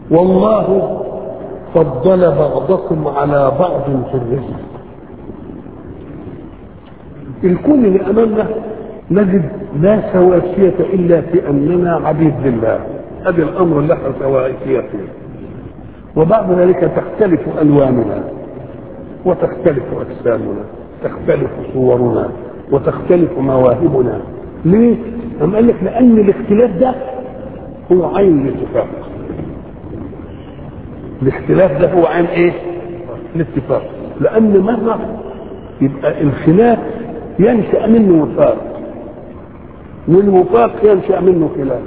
والله فضل بعضكم على بعض في الرزق الكون اللي امامنا نجد لا سواسية الا في اننا عبيد لله هذا الامر اللي احنا سواسية فيه وبعد ذلك تختلف الواننا وتختلف اجسامنا تختلف صورنا وتختلف مواهبنا ليه؟ أم قال لك لأن الاختلاف ده هو عين الاتفاق الاختلاف ده هو عين ايه؟ الاتفاق لأن مرة يبقى الخلاف ينشأ منه وفاق والوفاق ينشأ منه خلاف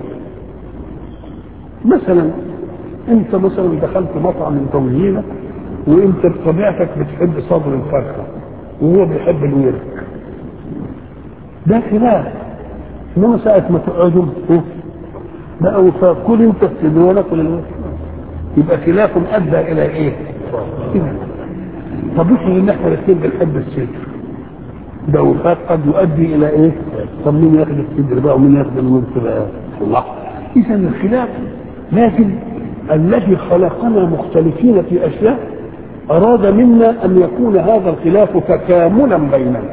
مثلا انت مثلا دخلت مطعم من توجيهك وانت بطبيعتك بتحب صدر الفرخه وهو بيحب الورك ده خلاف انما ساعة ما تقعدوا لا وفاق كل انت الصدر وانا كل الورك يبقى خلاف ادى الى ايه؟ كده طب افرض ان احنا الاثنين بنحب الصدر ده وفاق قد يؤدي الى ايه؟ طب مين ياخد الصدر بقى ومين ياخد الورك بقى؟ الله اذا الخلاف لكن الذي خلقنا مختلفين في اشياء اراد منا ان يكون هذا الخلاف تكاملا بيننا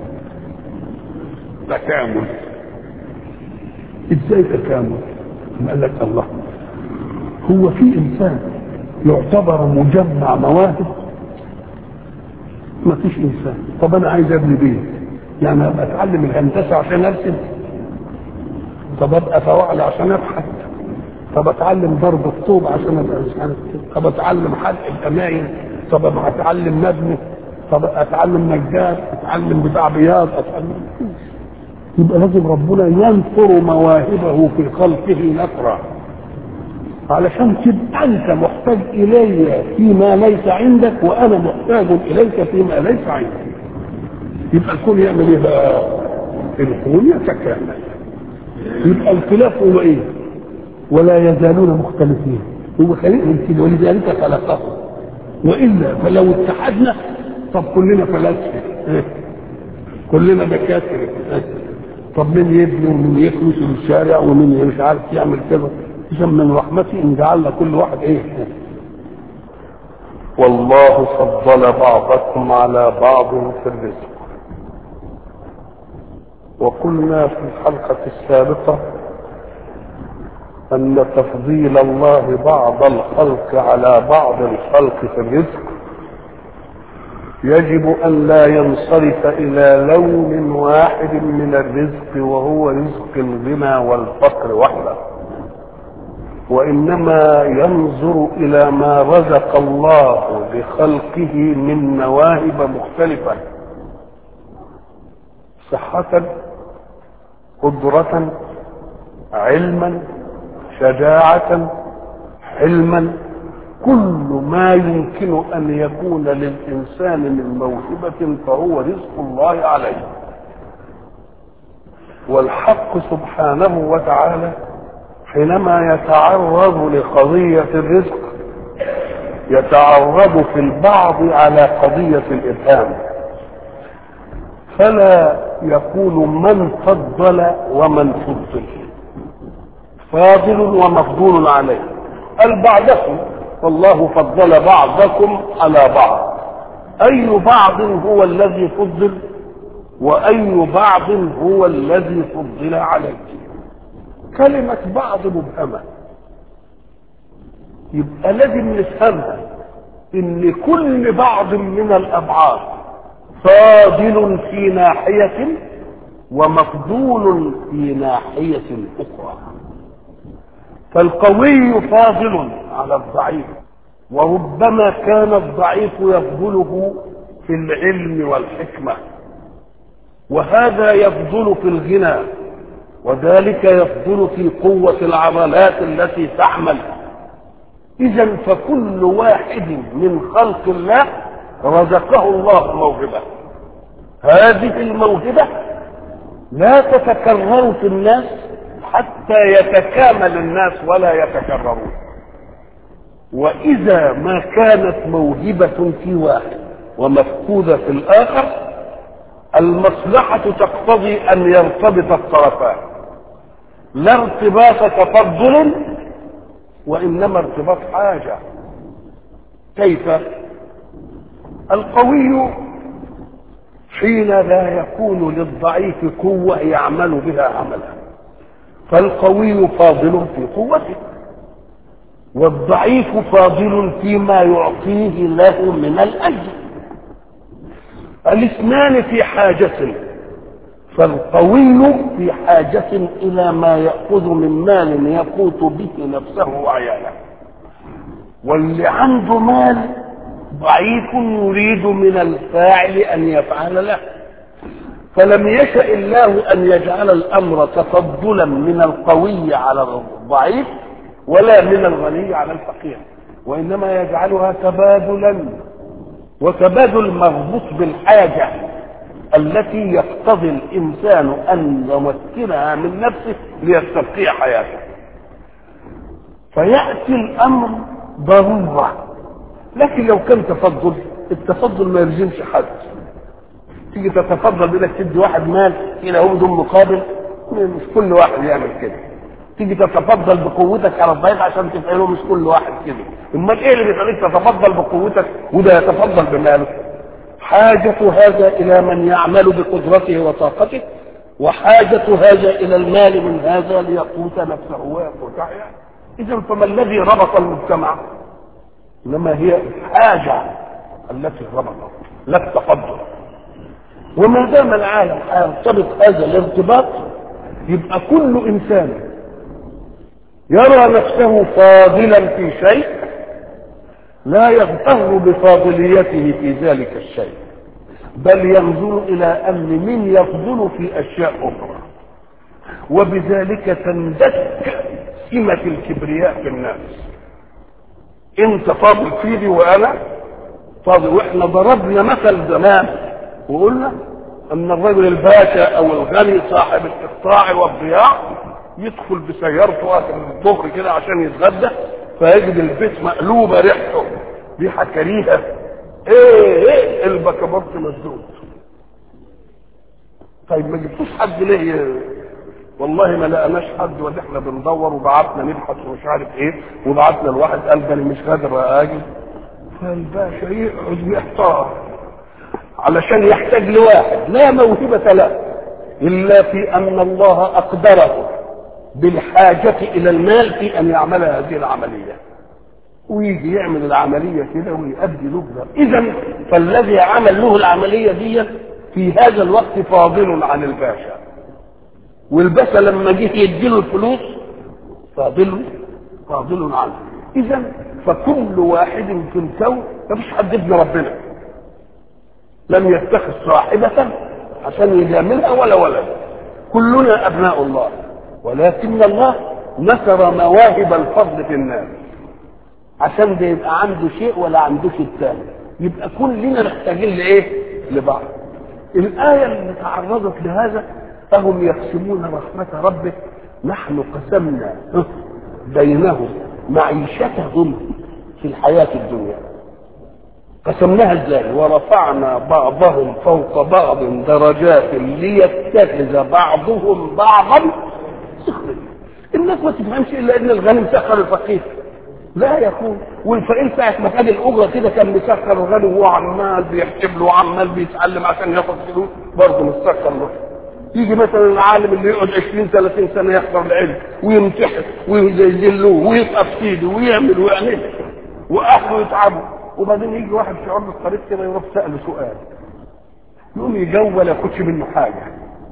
تكامل ازاي تكامل قال لك الله هو في انسان يعتبر مجمع مواهب ما فيش انسان طب انا عايز ابني بيت يعني ابقى اتعلم الهندسه عشان ارسم طب ابقى فواعل عشان ابحث طب اتعلم ضرب الطوب عشان ابقى مش عارف طب اتعلم حلق الاماين طب ابقى اتعلم مبني طب اتعلم نجار اتعلم بتاع بياض اتعلم يبقى لازم ربنا ينثر مواهبه في خلقه نثرا علشان تبقى انت محتاج الي فيما ليس عندك وانا محتاج اليك فيما ليس عندك يبقى الكون يعمل ايه بقى؟ الكون يتكامل يبقى الخلاف هو ايه؟ ولا يزالون مختلفين هو خلقهم كده ولذلك خلقهم والا فلو اتحدنا طب كلنا فلاسفه كلنا دكاتره طب مين يبني ومين يكنس الشارع ومين مش عارف يعمل كذا اذا من رحمتي ان جعلنا كل واحد ايه والله فضل بعضكم على بعض في الرزق وقلنا في الحلقة السابقة أن تفضيل الله بعض الخلق على بعض الخلق في الرزق يجب أن لا ينصرف إلى لون واحد من الرزق وهو رزق الغنى والفقر وحده وإنما ينظر إلى ما رزق الله لخلقه من مواهب مختلفة صحة قدرة علما شجاعة حلما كل ما يمكن أن يكون للإنسان من موهبة فهو رزق الله عليه والحق سبحانه وتعالى حينما يتعرض لقضية الرزق يتعرض في البعض على قضية الإبهام فلا يقول من فضل ومن فضل فاضل ومفضول عليه قال بعضكم والله فضل بعضكم على بعض أي بعض هو الذي فضل وأي بعض هو الذي فضل عليه كلمة بعض مبهمة يبقى لازم نفهمها ان كل بعض من الابعاد فاضل في ناحية ومفضول في ناحية اخرى فالقوي فاضل على الضعيف وربما كان الضعيف يفضله في العلم والحكمة وهذا يفضل في الغنى وذلك يفضل في قوة العضلات التي تحمل إذا فكل واحد من خلق الله رزقه الله موهبة هذه الموهبة لا تتكرر في الناس حتى يتكامل الناس ولا يتكررون وإذا ما كانت موهبة في واحد ومفقودة في الآخر المصلحة تقتضي أن يرتبط الطرفان لا ارتباط تفضل وإنما ارتباط حاجة كيف القوي حين لا يكون للضعيف قوة يعمل بها عملا فالقوي فاضل في قوته والضعيف فاضل فيما يعطيه له من الأجر الاثنان في حاجة فالقوي في حاجة إلى ما يأخذ من مال يقوت به نفسه وعياله واللي عنده مال ضعيف يريد من الفاعل أن يفعل له فلم يشأ الله أن يجعل الأمر تفضلا من القوي على الضعيف ولا من الغني على الفقير وإنما يجعلها تبادلا وتبادل مربوط بالحاجة التي يقتضي الإنسان أن يمكنها من نفسه ليستبقي حياته فيأتي الأمر ضرورة لكن لو كان تفضل التفضل ما يلزمش حد تيجي تتفضل بانك تدي واحد مال كده هو بدون مقابل مش كل واحد يعمل كده تيجي تتفضل بقوتك على الضعيف عشان تفعله مش كل واحد كده امال ايه اللي بيخليك تتفضل بقوتك وده يتفضل بماله حاجة هذا إلى من يعمل بقدرته وطاقته وحاجة هذا إلى المال من هذا ليقوت نفسه ويقوت حياته إذا فما الذي ربط المجتمع؟ إنما هي الحاجة التي ربطت لا التقدم وما دام العالم يرتبط هذا الارتباط يبقى كل إنسان يرى نفسه فاضلا في شيء لا يغتر بفاضليته في ذلك الشيء بل ينظر الى ان من يفضل في اشياء اخرى وبذلك تندك سمة الكبرياء في الناس انت فاضل فيدي وانا فاضل واحنا ضربنا مثل زمان وقلنا ان الرجل الباشا او الغني صاحب الاقطاع والضياع يدخل بسيارته وقت الظهر كده عشان يتغدى فيجد البيت مقلوبه ريحته ريحه كريهه ايه ايه البكابورت مسدود طيب ما جبتوش حد ليه والله ما لقناش حد ولا احنا بندور وبعتنا نبحث ومش عارف ايه وبعتنا الواحد قال ده انا مش قادر اجي فالباشا يقعد يحتار علشان يحتاج لواحد لا موهبة له إلا في أن الله أقدره بالحاجة إلى المال في أن يعمل هذه العملية ويجي يعمل العملية كده ويؤدي نبذة إذا فالذي عمل له العملية دي في هذا الوقت فاضل عن الباشا والباشا لما جه يديله الفلوس فاضل فاضل عنه إذا فكل واحد في الكون مفيش حد ابن ربنا لم يتخذ صاحبة عشان يجاملها ولا ولد كلنا أبناء الله ولكن الله نشر مواهب الفضل في الناس عشان ده يبقى عنده شيء ولا عندوش الثاني يبقى كلنا محتاجين لايه لبعض الآية اللي تعرضت لهذا فهم يقسمون رحمة ربك نحن قسمنا بينهم معيشتهم في الحياة الدنيا قسمناها ازاي ورفعنا بعضهم فوق بعض درجات ليتخذ بعضهم بعضا سخريا الناس ما تفهمش الا ان الغني مسخر الفقير لا يكون والفقير ساعة ما خد الأجرة كده كان مسخر الغني وهو عمال بيحسب له وعمال بيتعلم عشان ياخد فلوس برضه مسخر له يجي مثلا العالم اللي يقعد 20 30 سنة يحضر العلم ويمتحن ويذلوه ويسقف ايده ويعمل ويعمل واهله يتعبوا وبعدين يجي واحد في عرض الطريق كده يروح سأله سؤال يقوم يجاوب ولا ياخدش منه حاجة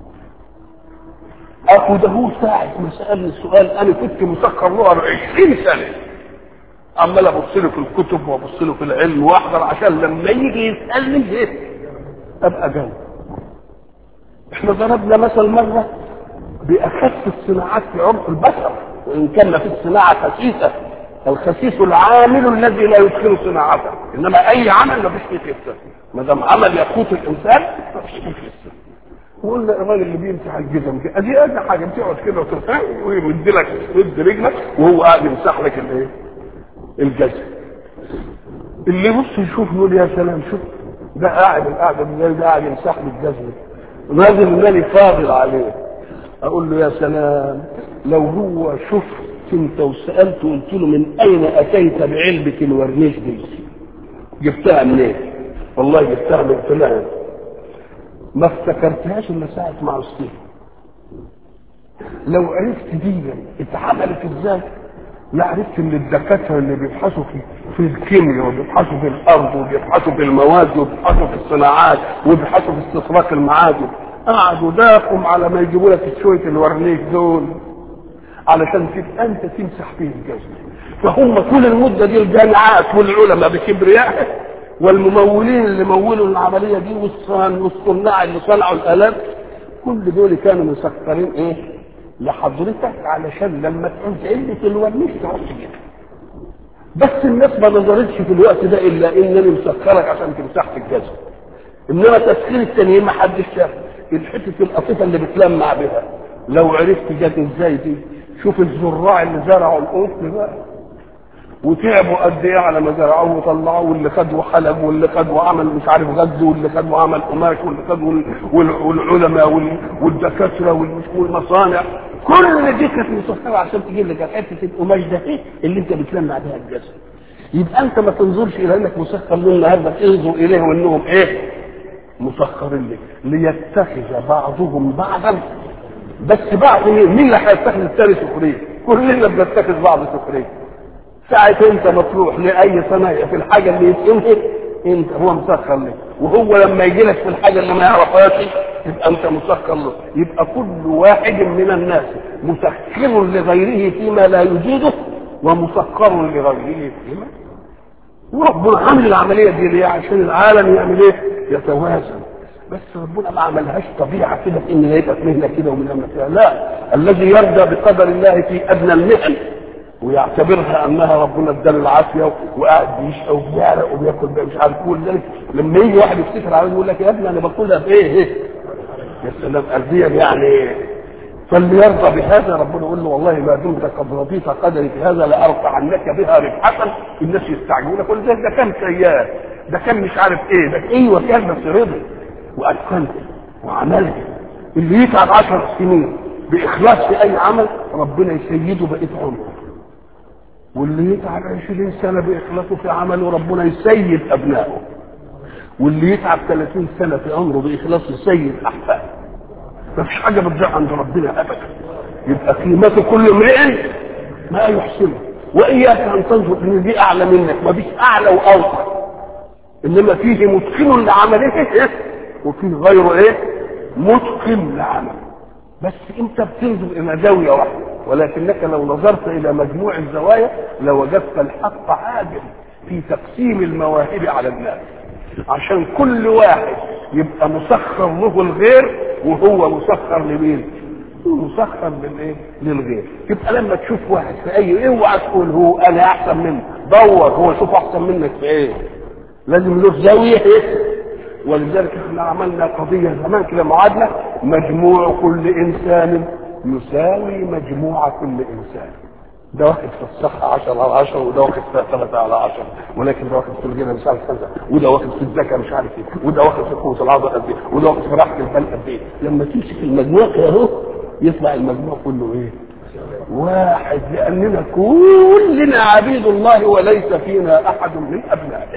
اخو ده هو ساعة ما سألني السؤال انا كنت مسكر له 20 سنة عمال ابص له في الكتب وابص له في العلم واحضر عشان لما يجي يسألني ايه ابقى جاوب احنا ضربنا مثل مرة بأخس الصناعات في عمق البشر وإن كان في الصناعة خسيسة الخسيس العامل الذي لا يتقن صناعته انما اي عمل ما فيش فيه خسه ما دام عمل يقوت الانسان ما فيش فيه خسه وقلنا الراجل اللي بيمسح الجزم كده ادي ادي حاجه بتقعد كده وترتاح ويمد لك يمد رجلك وهو قاعد يمسح لك الايه؟ الجزم اللي يبص يشوف يقول يا سلام شوف ده قاعد القعده دي ده قاعد يمسح لي الجزم راجل مالي فاضل عليه اقول له يا سلام لو هو شوف انت وسالته قلت له من اين اتيت بعلبه الورنيش دي جبتها منين والله جبتها من فلان ما افتكرتهاش الا ساعه ما عصتها لو عرفت دي اتعملت ازاي لا عرفت ان الدكاتره اللي بيبحثوا في في الكيمياء وبيبحثوا في الارض وبيبحثوا في المواد وبيبحثوا في الصناعات وبيبحثوا في استخراج المعادن قعدوا داقوا على ما يجيبوا لك شويه الورنيش دول علشان تبقى انت تمسح فيه الجزم فهم طول المده دي الجامعات والعلماء بكبريائهم والممولين اللي مولوا العمليه دي والصناع اللي صنعوا الالات كل دول كانوا مسخرين ايه لحضرتك علشان لما تعوز علة الورنيش تعوز تجيبها بس الناس ما نظرتش في الوقت ده الا انني مسخرك عشان تمسح في الجزم انما تسخير التانيين ما حدش شاف الحته القطيفه اللي بتلمع بها لو عرفت جت ازاي دي شوف الزراع اللي زرعوا القطن بقى وتعبوا قد ايه على ما زرعوه وطلعوه واللي خدوا حلب واللي خدوا عمل مش عارف غزو واللي خدوا عمل قماش واللي خدوا والعلماء والدكاتره والمصانع كل دي كانت مسخره عشان تجيب لك حته القماش ده ايه اللي انت بتلمع بها الجسد يبقى انت ما تنظرش الى انك مسخر له النهارده انظر اليه وانهم ايه مسخرين لك ليتخذ بعضهم بعضا بس بعض مين مين اللي هيتخذ الثاني سخريه كلنا بنتخذ بعض سخريه ساعة انت مطروح لأي صنايع في الحاجة اللي يتقنها انت هو مسخر لك وهو لما يجي لك في الحاجة اللي ما يعرفهاش يبقى انت مسخر له يبقى كل واحد من الناس مسخر لغيره فيما لا يجيده ومسخر لغيره فيما وربنا عامل العملية دي ليه عشان العالم يعمل ايه يتوازن بس ربنا ما عملهاش طبيعة كده ان يبقى مهنة كده ومهنة كده لا الذي يرضى بقدر الله في ادنى المهن ويعتبرها انها ربنا اداله العافيه وقاعد بيشقى وبيعرق وبياكل مش عارف كل ذلك لما يجي واحد يفتكر عليه يقول لك يا ابني انا باكلها في ايه ايه يا سلام قلبيا يعني فاللي يرضى بهذا ربنا يقول له والله ما دمت قد رضيت قدري في هذا لارفعنك بها رفعه الناس يستعجلون كل ذلك ده كان سيئات ده كان مش عارف ايه ده ايوه كان بس رضي واتقنت وعملت اللي يتعب عشر سنين باخلاص في اي عمل ربنا يسيده بقيه عمره واللي يتعب عشرين سنة بإخلاصه في عمله ربنا يسيد أبنائه واللي يتعب 30 سنة في عمره بإخلاصه يسيد أحفاده ما فيش حاجة بتضيع عند ربنا أبدا يبقى قيمته كل امرئ ما يحسنه وإياك أن تنظر إن دي أعلى منك ما فيش أعلى وأوطى إنما فيه متقن لعمله وفيه غيره إيه متقن لعمله بس أنت بتنظر إلى زاوية واحدة ولكنك لو نظرت الى مجموع الزوايا لوجدت الحق عادل في تقسيم المواهب على الناس عشان كل واحد يبقى مسخر له الغير وهو مسخر لمين مسخر للايه للغير يبقى لما تشوف واحد في اي اوعى تقول هو انا احسن منه دور هو شوف احسن منك في ايه لازم له زاويه ايه ولذلك احنا عملنا قضيه زمان كده معادله مجموع كل انسان يساوي مجموع كل انسان ده واخد في الصحة 10 على 10 وده واخد في 3 على 10 ولكن ده واخد في الغنى مش عارف كذا وده واخد في الذكاء مش عارف ايه وده واخد في قوة العضلة قد ايه وده واخد في راحة البال قد ايه لما تمسك المجموع كده اهو يطلع المجموع كله ايه؟ واحد لأننا كلنا عبيد الله وليس فينا أحد من أبنائه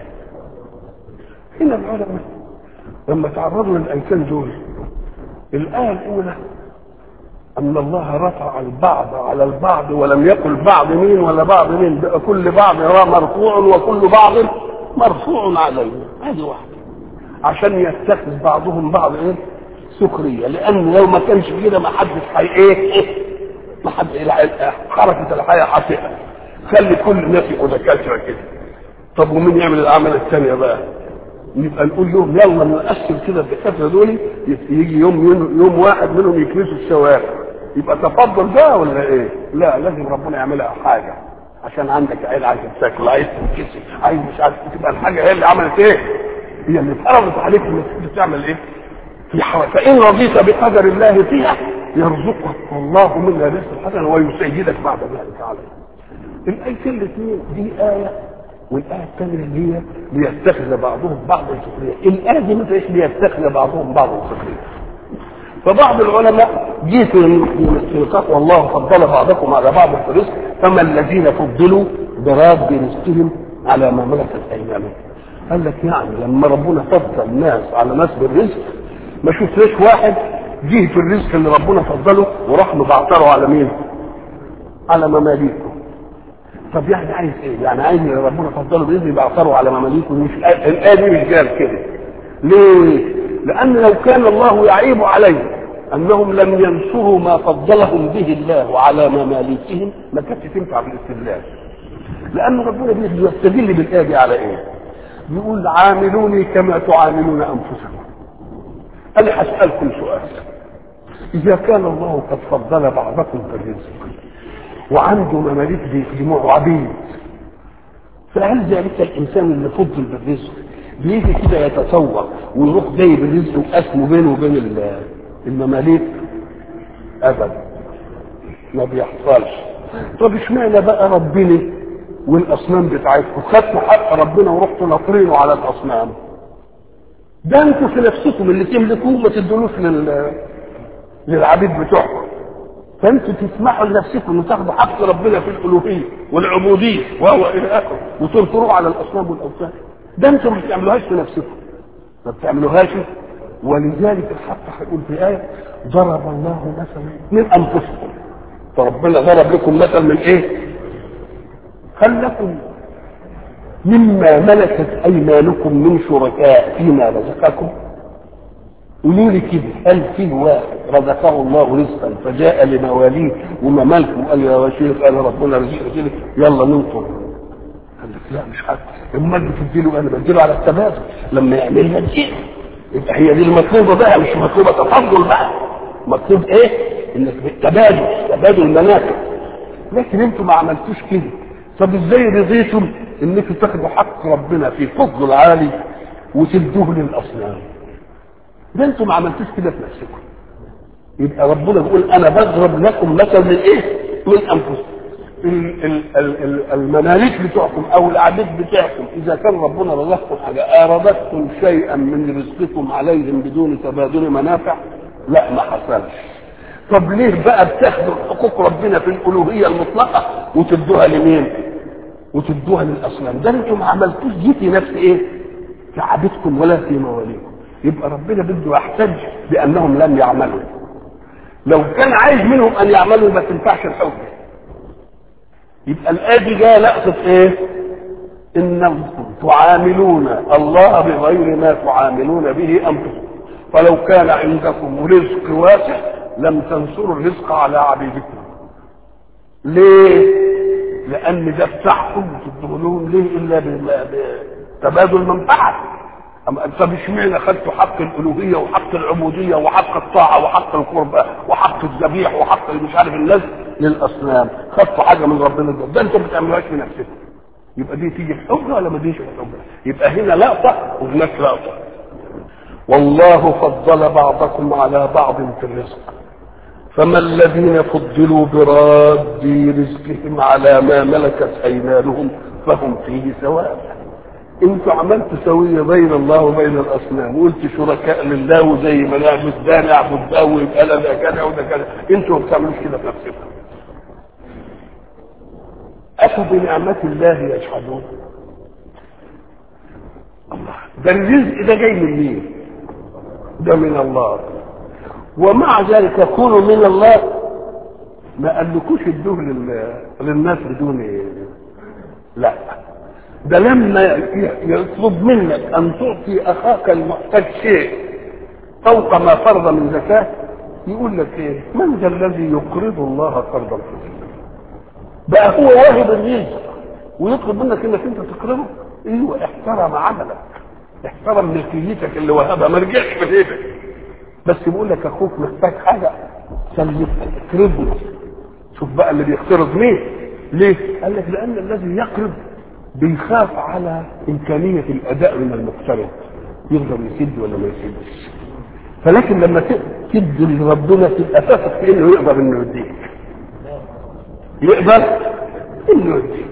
هنا العلماء لما تعرضوا للأيتين دول الآية الأولى أن الله رفع البعض على البعض ولم يقل بعض مين ولا بعض مين بقى كل بعض مرفوع وكل بعض مرفوع عليه هذه واحدة عشان يتخذ بعضهم بعض ايه سخرية لأن لو ما كانش كده ما حدش حي ايه ما حد حركة الحياة حافئة خلي كل الناس يبقوا دكاترة كده طب ومين يعمل الأعمال الثانية بقى؟ يبقى نقول لهم يلا نقسم كده الدكاتره دول يجي يوم يوم واحد منهم يكنسوا الشوارع يبقى تفضل بقى ولا ايه؟ لا لازم ربنا يعملها حاجه عشان عندك عيل عايز تاكل عايز تنكسر عايز مش عارف تبقى الحاجه هي اللي عملت ايه؟ هي اللي اتفرضت عليك انك بتعمل ايه؟ في حوالي فان رضيت بقدر الله فيها يرزقك الله منها رزق حسنا ويسيدك بعد ذلك عليه. الايتين الاثنين دي ايه والآية الثانية اللي هي ليتخذ بعضهم بعضا سخريا الآية دي ما فيش ليتخذ بعضهم بعضا سخريا فبعض العلماء جه في في نطاق والله فضل بعضكم على بعض في الرزق فما الذين فضلوا براد رزقهم على ما ملكت ايمانهم قال لك يعني لما ربنا فضل الناس على ناس بالرزق ما شفناش واحد جه في الرزق اللي ربنا فضله وراح مبعتره على مين؟ على مماليكه طب يعني عايز ايه؟ يعني عايز ربنا فضله باذن يبعتره على مماليكه مش الايه دي مش قال كده ليه؟ لأن لو كان الله يعيب عليه أنهم لم ينصروا ما فضلهم به الله على مماليكهم ما كانتش تنفع بالاستدلال. لأن ربنا بيستدل بالآية دي على إيه؟ بيقول عاملوني كما تعاملون أنفسكم. أنا هسألكم سؤال. إذا كان الله قد فضل بعضكم في الرزق وعنده مماليك بيخدموه عبيد فهل ذلك الإنسان اللي فضل بالرزق بيجي كده يتصور ويروح جايب الرزق وقسمه بينه وبين المماليك ابدا ما بيحصلش طب اشمعنى بقى ربنا والاصنام بتاعتكم خدتوا حق ربنا ورحتوا ناطرينه على الاصنام ده انتوا في نفسكم اللي تملكوه ما تدولوش لل للعبيد بتوعكم فانتوا تسمحوا لنفسكم ان تاخدوا حق ربنا في الالوهيه والعبوديه وهو الى اخره وتنكروه على الاصنام والاوثان ده انتوا ما بتعملوهاش في نفسكم ما بتعملوهاش ولذلك الحق هيقول في آية ضرب الله مثلا من أنفسكم فربنا ضرب لكم مثل من إيه؟ هل لكم مما ملكت أيمانكم من شركاء فيما رزقكم؟ قولوا لي كده هل في واحد رزقه الله رزقا فجاء لمواليه وممالكه وقال يا شيخ قال ربنا رزقك يلا ننطر قال لك لا مش حد امال بتديله انا بديله على التبادل لما يعملها دي يبقى هي دي المطلوبه بقى مش مطلوبه تفضل بقى مطلوب ايه؟ انك تبادل تبادل مناكب لكن انتوا ما عملتوش كده طب ازاي رضيتم انكم تاخدوا حق ربنا في فضل العالي وتدوه للاصنام ده انتوا ما عملتوش كده في نفسكم يبقى ربنا بيقول انا بضرب لكم مثل من ايه؟ من انفسكم المماليك بتوعكم او العبيد بتاعكم اذا كان ربنا رزقكم حاجه اردتم شيئا من رزقكم عليهم بدون تبادل منافع لا ما حصلش طب ليه بقى بتاخدوا حقوق ربنا في الالوهيه المطلقه وتدوها لمين؟ وتدوها للاصنام ده انتم ما عملتوش دي في نفس ايه؟ في عبيدكم ولا في مواليكم يبقى ربنا بده يحتج بانهم لم يعملوا لو كان عايز منهم ان يعملوا ما تنفعش الحجه يبقى الآية دي جاية لقطة إيه؟ إنكم تعاملون الله بغير ما تعاملون به أنفسكم فلو كان عندكم رزق واسع لم تنصروا الرزق على عبيدكم ليه؟ لأن ده بتاعكم وتدخلون ليه إلا بتبادل منفعة أما طب اشمعنى خدتوا حق الألوهية وحق العبودية وحق الطاعة وحق القربة وحق الذبيح وحق مش عارف الناس للأصنام خدتوا حاجة من ربنا ده ده أنتوا ما بتعملوهاش في نفسكم يبقى دي تيجي الحجة ولا ما تجيش الحجة يبقى هنا لقطة وهناك لقطة والله فضل بعضكم على بعض في الرزق فما الذين فضلوا براد رزقهم على ما ملكت ايمانهم فهم فيه سواء انتوا عملتوا سويه بين الله وبين الاصنام وقلت شركاء لله وزي ما نعبد ده نعبد ده ويبقى ده كذا وده كذا انتوا ما بتعملوش كده في نفسكم اتوا بنعمه الله يجحدون الله ده الرزق ده جاي من مين؟ ده من الله ومع ذلك يكون من الله ما قالكوش ادوه للناس بدون لا ده لما يطلب منك ان تعطي اخاك المحتاج شيء فوق ما فرض من زكاه يقول لك ايه من ذا الذي يقرض الله قرضا حسنا بقى هو واهب الرزق ويطلب منك انك انت تقرضه ايوه احترم عملك احترم ملكيتك اللي وهبها ما رجعش في ايدك بس بيقول لك اخوك محتاج حاجه سلفك اقرضه شوف بقى اللي بيقترض مين ليه؟ قال لك لان الذي يقرض بيخاف على امكانيه الاداء من المقترض يقدر يسد ولا ما يسدش فلكن لما تدي لربنا تبقى تثق في انه يقدر انه يديك يقدر انه يديك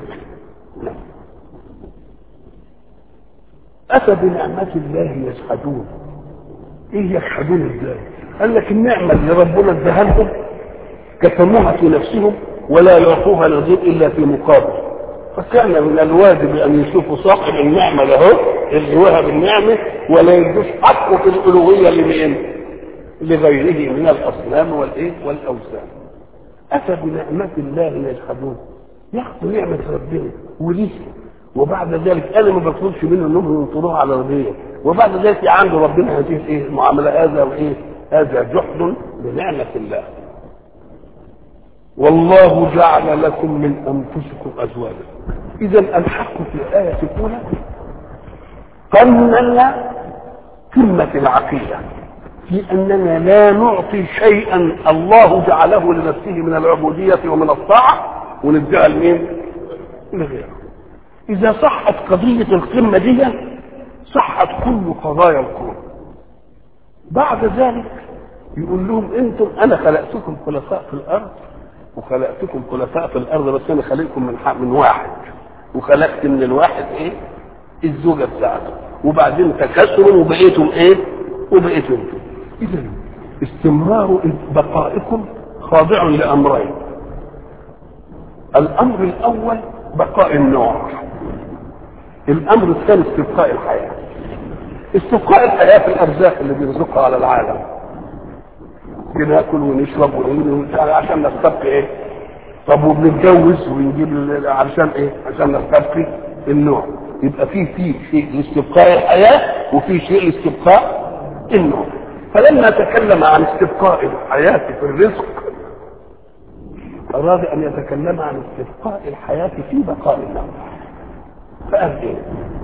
اتى بنعمه الله يجحدون ايه يجحدون ازاي قال لك النعمه اللي ربنا اداها لهم كتموها في نفسهم ولا يعطوها نظير الا في مقابل فكان من الواجب ان يشوفوا صاحب النعمه له اللي وهب النعمه ولا يدوش حقه في الالوهيه لمين؟ لغيره من الاصنام والايه؟ والاوثان. اتى بنعمه الله يجحدون ياخذوا نعمه ربنا ورزقه وبعد ذلك انا ما بطلبش منه انهم ينطروها على ربنا وبعد ذلك عنده ربنا هذه الايه؟ المعامله هذا وايه؟ هذا جحد بنعمه الله. والله جعل لكم من انفسكم ازواجا اذا الحق في الايه الاولى قننا قمه العقيده في اننا لا نعطي شيئا الله جعله لنفسه من العبوديه ومن الطاعه ونديها لمين؟ لغيره اذا صحت قضيه القمه دي صحت كل قضايا الكون بعد ذلك يقول لهم انتم انا خلقتكم خلفاء في الارض وخلقتكم خلفاء في الارض بس انا خلقكم من حق من واحد وخلقت من الواحد ايه الزوجه بتاعته وبعدين تكاثروا وبقيتم ايه وبقيتم انتم اذا استمرار بقائكم خاضع لامرين الامر الاول بقاء النوع الامر الثاني استبقاء الحياه استبقاء الحياه في الارزاق اللي بيرزقها على العالم بناكل ونشرب ونعمل عشان نستبقي ايه طب وبنتجوز ونجيب علشان ايه عشان نستبقي النوع يبقى في في شيء لاستبقاء الحياه وفي شيء لاستبقاء النوع فلما تكلم عن استبقاء الحياه في الرزق اراد ان يتكلم عن استبقاء الحياه في بقاء النوع فقال ايه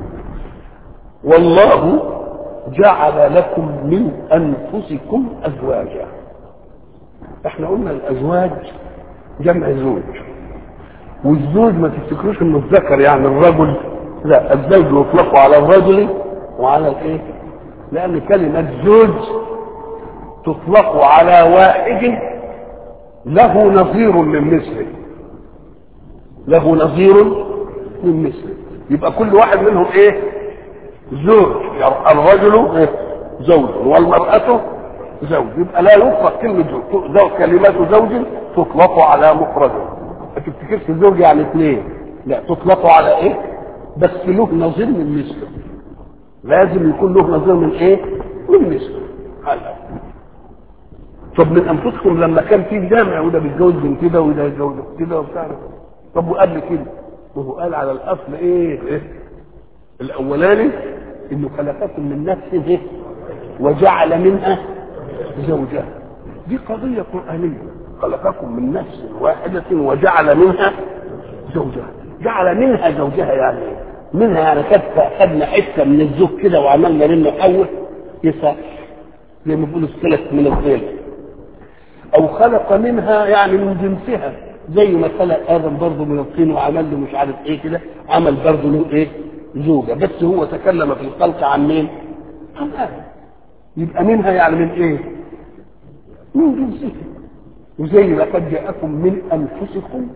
والله جعل لكم من انفسكم ازواجا احنا قلنا الازواج جمع زوج والزوج ما تفتكروش انه الذكر يعني الرجل لا الزوج يطلق على الرجل وعلى الايه لان كلمه زوج تطلق على واحد له نظير من مثله له نظير من مثله يبقى كل واحد منهم ايه زوج يعني الرجل إيه؟ زوج والمرأة زوج يبقى لا يطلق كلمة زوج كلمة زوج تطلق على مفرد ما تفتكرش زوج يعني اثنين لا تطلق على ايه بس له نظير من مثله لازم يكون له نظير من ايه من مثله هلا طب من انفسكم لما كان في جامع وده بيتجوز من كده وده يتجوز كده وبتاع طب وقبل كده وهو قال على الاصل ايه, إيه؟ الاولاني انه خلقكم من نفس إيه؟ وجعل منها زوجها دي قضية قرآنية خلقكم من نفس واحدة وجعل منها زوجها جعل منها زوجها يعني منها يعني كانت أخذنا حتة من الزوج كده وعملنا منه حول يصح زي ما بيقولوا السلك من الظل أو خلق منها يعني من جنسها زي ما خلق آدم برضه من الطين وعمل له مش عارف إيه كده عمل برضه له إيه زوجة بس هو تكلم في الخلق عن مين؟ عن آدم يبقى منها يعني من ايه من جنسه وزي لقد جاءكم من انفسكم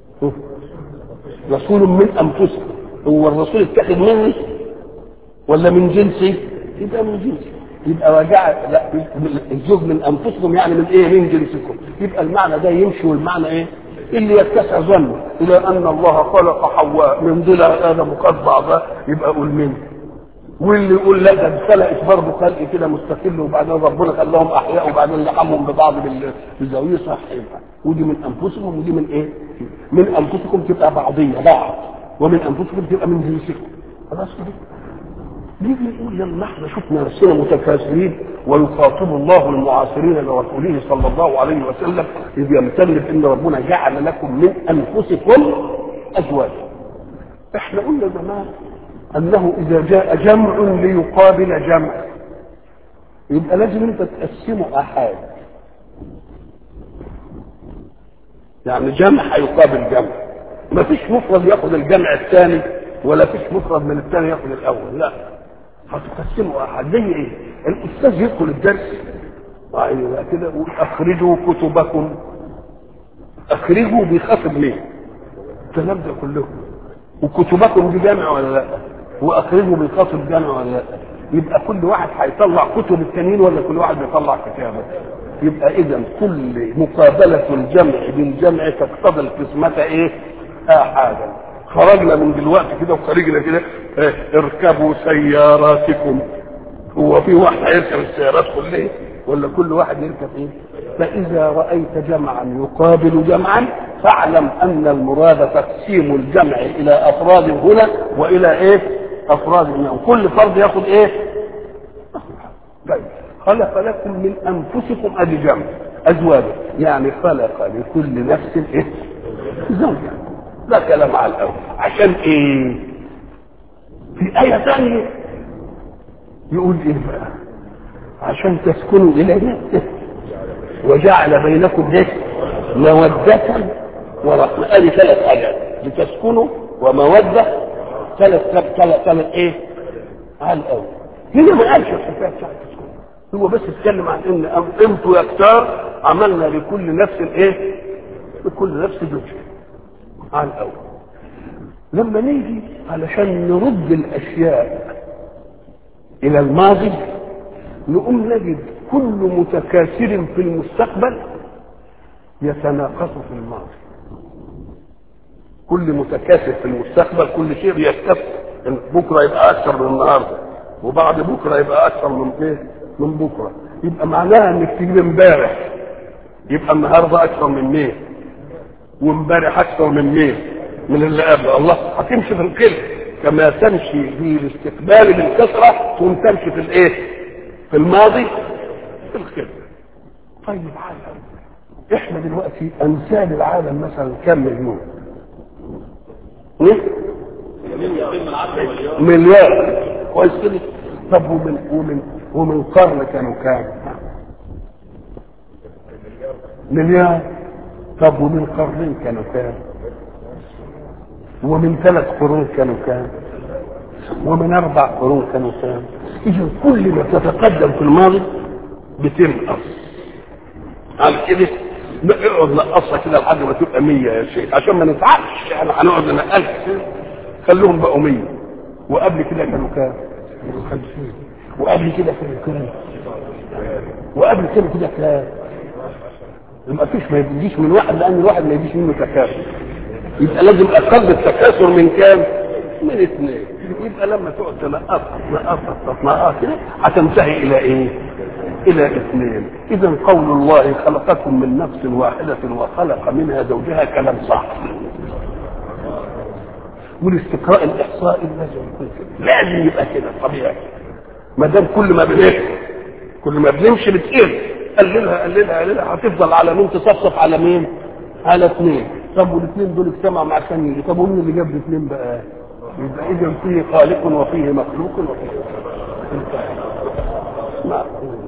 رسول من انفسكم هو الرسول اتخذ مني ولا من جنسي يبقى من جنسي يبقى وجع لا الزوج من انفسكم يعني من ايه من جنسكم يبقى المعنى ده يمشي والمعنى ايه اللي يتسع ظنه الى ان الله خلق حواء من ضلع ادم وقد بعضها يبقى قول منه واللي يقول لا ده اتخلقت برضه خلق كده مستقل وبعدين ربنا خلاهم احياء وبعدين لحمهم ببعض بالزاويه صح يبقى ودي من انفسكم ودي من ايه؟ من انفسكم تبقى بعضيه بعض ومن انفسكم تبقى من جنسكم خلاص كده نيجي نقول لما احنا شفنا نفسنا متكاثرين ويخاطب الله المعاصرين لرسوله صلى الله عليه وسلم اذ يمتن بان ربنا جعل لكم من انفسكم ازواجا احنا قلنا زمان انه اذا جاء جمع ليقابل جمع يبقى لازم انت تقسمه احاد يعني جمع هيقابل جمع ما فيش مفرد ياخذ الجمع الثاني ولا فيش مفرد من الثاني ياخذ الاول لا هتقسمه احد زي ايه الاستاذ يدخل الدرس يعني كده يقول اخرجوا كتبكم اخرجوا بيخاطب مين الكلام ده كله وكتبكم دي جامع ولا لا واخرجوا بيخاطب جامع ولا لا يبقى كل واحد هيطلع كتب التانيين ولا كل واحد بيطلع كتابه يبقى اذا كل مقابله الجمع بالجمع تقتضي القسمه ايه احادا خرجنا من دلوقتي كده وخرجنا كده اه اركبوا سياراتكم هو في واحد هيركب السيارات كلها ولا كل واحد يركب ايه فاذا رايت جمعا يقابل جمعا فاعلم ان المراد تقسيم الجمع الى افراد هنا والى ايه افراد هنا وكل فرد ياخذ ايه طيب خلق لكم من انفسكم ادي جمع ازواجا يعني خلق لكل نفس ايه زوجا ده كلام على الاول عشان ايه في ايه ثانيه يقول ايه بقى عشان تسكنوا اليه وجعل بينكم ايه مودة ورحمة ادي ثلاث حاجات لتسكنوا ومودة ثلاث ثلاث ثلاث ايه على الاول هنا ما قالش الحكايه بتاعت تسكنوا هو بس اتكلم عن ان انتوا يا كتار عملنا لكل نفس ايه لكل نفس زوج على الاول لما نيجي علشان نرد الاشياء الى الماضي نقوم نجد كل متكاثر في المستقبل يتناقص في الماضي كل متكاثر في المستقبل كل شيء بيكتسب بكره يبقى اكثر من النهارده وبعد بكره يبقى اكثر من ايه؟ من بكره يبقى معناها انك تجيب امبارح يبقى النهارده اكثر من مين؟ وامبارح اكثر من مين؟ من اللي قبل الله هتمشي في الكل كما تمشي في الاستقبال بالكثره ثم تمشي في الايه؟ في الماضي في الخير طيب عالم احنا دلوقتي امثال العالم مثلا كم مليون مليار كويس كده طب ومن ومن ومن قرن كانوا كام مليار طب ومن قرنين كانوا كام ومن ثلاث قرون كانوا كام ومن اربع قرون كانوا كام اذا كل ما تتقدم في الماضي بتنقص على كده اقعد نقصها كده لحد ما تبقى 100 يا شيخ عشان ما نتعبش احنا هنقعد نقلها خلوهم بقوا 100 وقبل كده كانوا كام؟ 50 وقبل كده كانوا كام؟ وقبل كده كده كام؟ ما فيش ما يجيش من واحد لان الواحد ما يجيش منه تكاثر يبقى لازم اقل التكاثر من كام؟ من اثنين يبقى لما تقعد تنقص تنقص تنقص كده هتنتهي الى ايه؟ الى اثنين اذا قول الله خلقكم من نفس واحده وخلق منها زوجها كلام صح والاستقراء الاحصائي لازم يكون كده لازم يبقى كده طبيعي ما دام كل ما بنمشي كل ما بنمشي بتقل قللها قللها قللها هتفضل على مين تصفصف على مين؟ على اثنين طب والاثنين دول اجتمعوا مع عشان يجي طب ومين اللي جاب الاثنين بقى؟ يبقى اذا فيه خالق وفيه مخلوق وفيه ما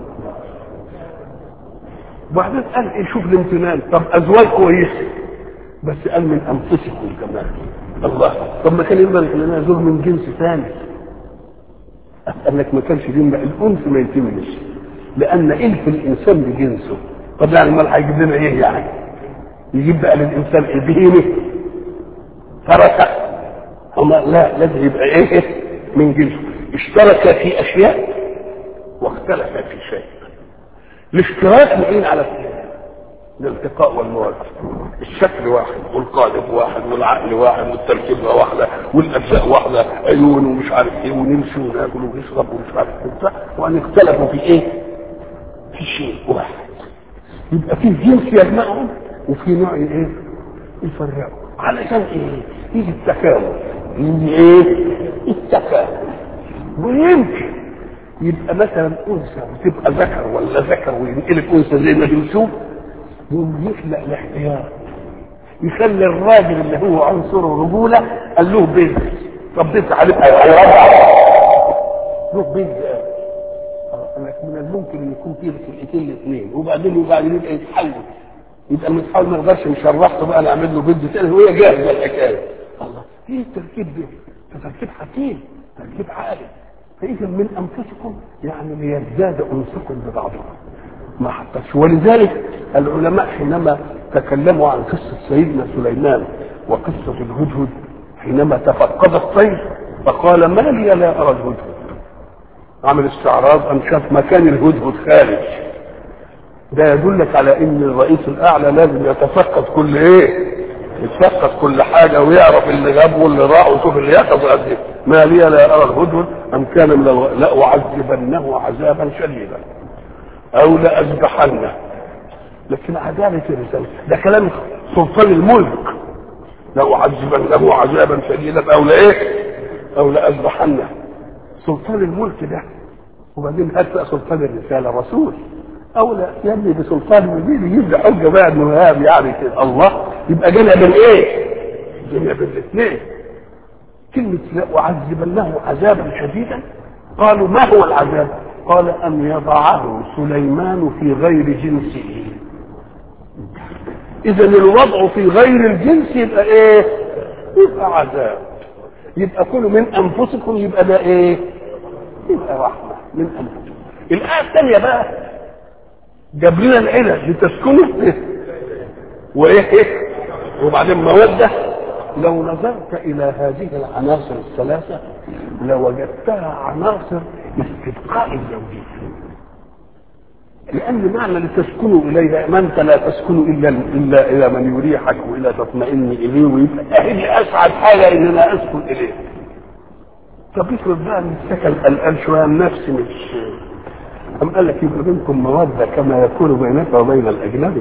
وبعدين قال ايه شوف الامتنان طب ازواج كويسه بس قال من انفسكم كمان الله طب ما كان يبقى لنا زوج من جنس ثاني قال لك ما كانش دين بقى الانس ما يتمش لان الف الانسان بجنسه طب يعني امال هيجيب لنا ايه يعني يجيب بقى للانسان البهيمه فرسه هما لا لازم يبقى ايه من جنسه اشترك في اشياء واختلف في شيء الاشتراك معين على الالتقاء والمواجهه الشكل واحد والقالب واحد والعقل واحد والتركيبه واحده والاجزاء واحده عيون ومش عارف ايه ونمشي وناكل ونشرب ومش عارف ايه وان اختلفوا في ايه؟ في شيء واحد يبقى في جنس يجمعهم وفي نوع ايه؟ يفرقوا علشان ايه؟ يجي التكامل يجي ايه؟ التكامل ويمكن يبقى مثلا انثى وتبقى ذكر ولا ذكر وينقلب انثى زي ما بنشوف يقوم يخلق الاحتياط يخلي الراجل اللي هو عنصر الرجوله قال له بنت طب بنت هتبقى هيرضع له بنت قال لك من الممكن ان يكون فيه فرقتين الاثنين وبعدين وبعدين يبقى يتحول يبقى المتحول ما يقدرش نشرحته بقى نعمل له بنت تاني وهي جاهزه الحكايه الله ايه التركيب ده؟ ده تركيب حكيم تركيب عالي فإذا من أنفسكم يعني ليزداد أنسكم ببعضكم ما حطش ولذلك العلماء حينما تكلموا عن قصة سيدنا سليمان وقصة الهدهد حينما تفقد الطير فقال ما لي لا أرى الهدهد عمل استعراض قام شاف مكان الهدهد خارج ده يدلك على ان الرئيس الاعلى لازم يتفقد كل ايه يتفقد كل حاجه ويعرف اللي جاب واللي راح ويشوف اللي يقظ قد ايه ما لي لا ارى الهدهد ام كان من الغ... لاعذبنه عذابا شديدا او لاذبحنه لكن عدالة الرسالة ده كلام سلطان الملك لأعذبنه عذابا شديدا أو لإيه؟ أو لأذبحنه سلطان الملك ده وبعدين هات بقى سلطان الرسالة رسول أو لا يبني بسلطان مبين يجيب لي حجة بقى إنه هاب يعني كده الله يبقى جنب الإيه؟ جنب الاثنين كلمة لأعذبنه عذابا شديدا قالوا ما هو العذاب؟ قال أن يضعه سليمان في غير جنسه اذا الوضع في غير الجنس يبقى ايه يبقى عذاب يبقى كله من انفسكم يبقى ده ايه يبقى رحمه من انفسكم الايه الثانيه بقى جاب لنا العلل لتسكنوا وايه ايه وبعدين موده لو نظرت الى هذه العناصر الثلاثه لوجدتها عناصر استبقاء الزوجيه لان معنى لتسكنوا اليها ما انت لا تسكن الا الا الى من يريحك والى تطمئن اليه ويبقى اهي اسعد حاجه ان انا اسكن اليه طب افرض بقى ان السكن قلقان شويه النفس مش أم قال لك يبقى بينكم مودة كما يكون بينك وبين الأجنبي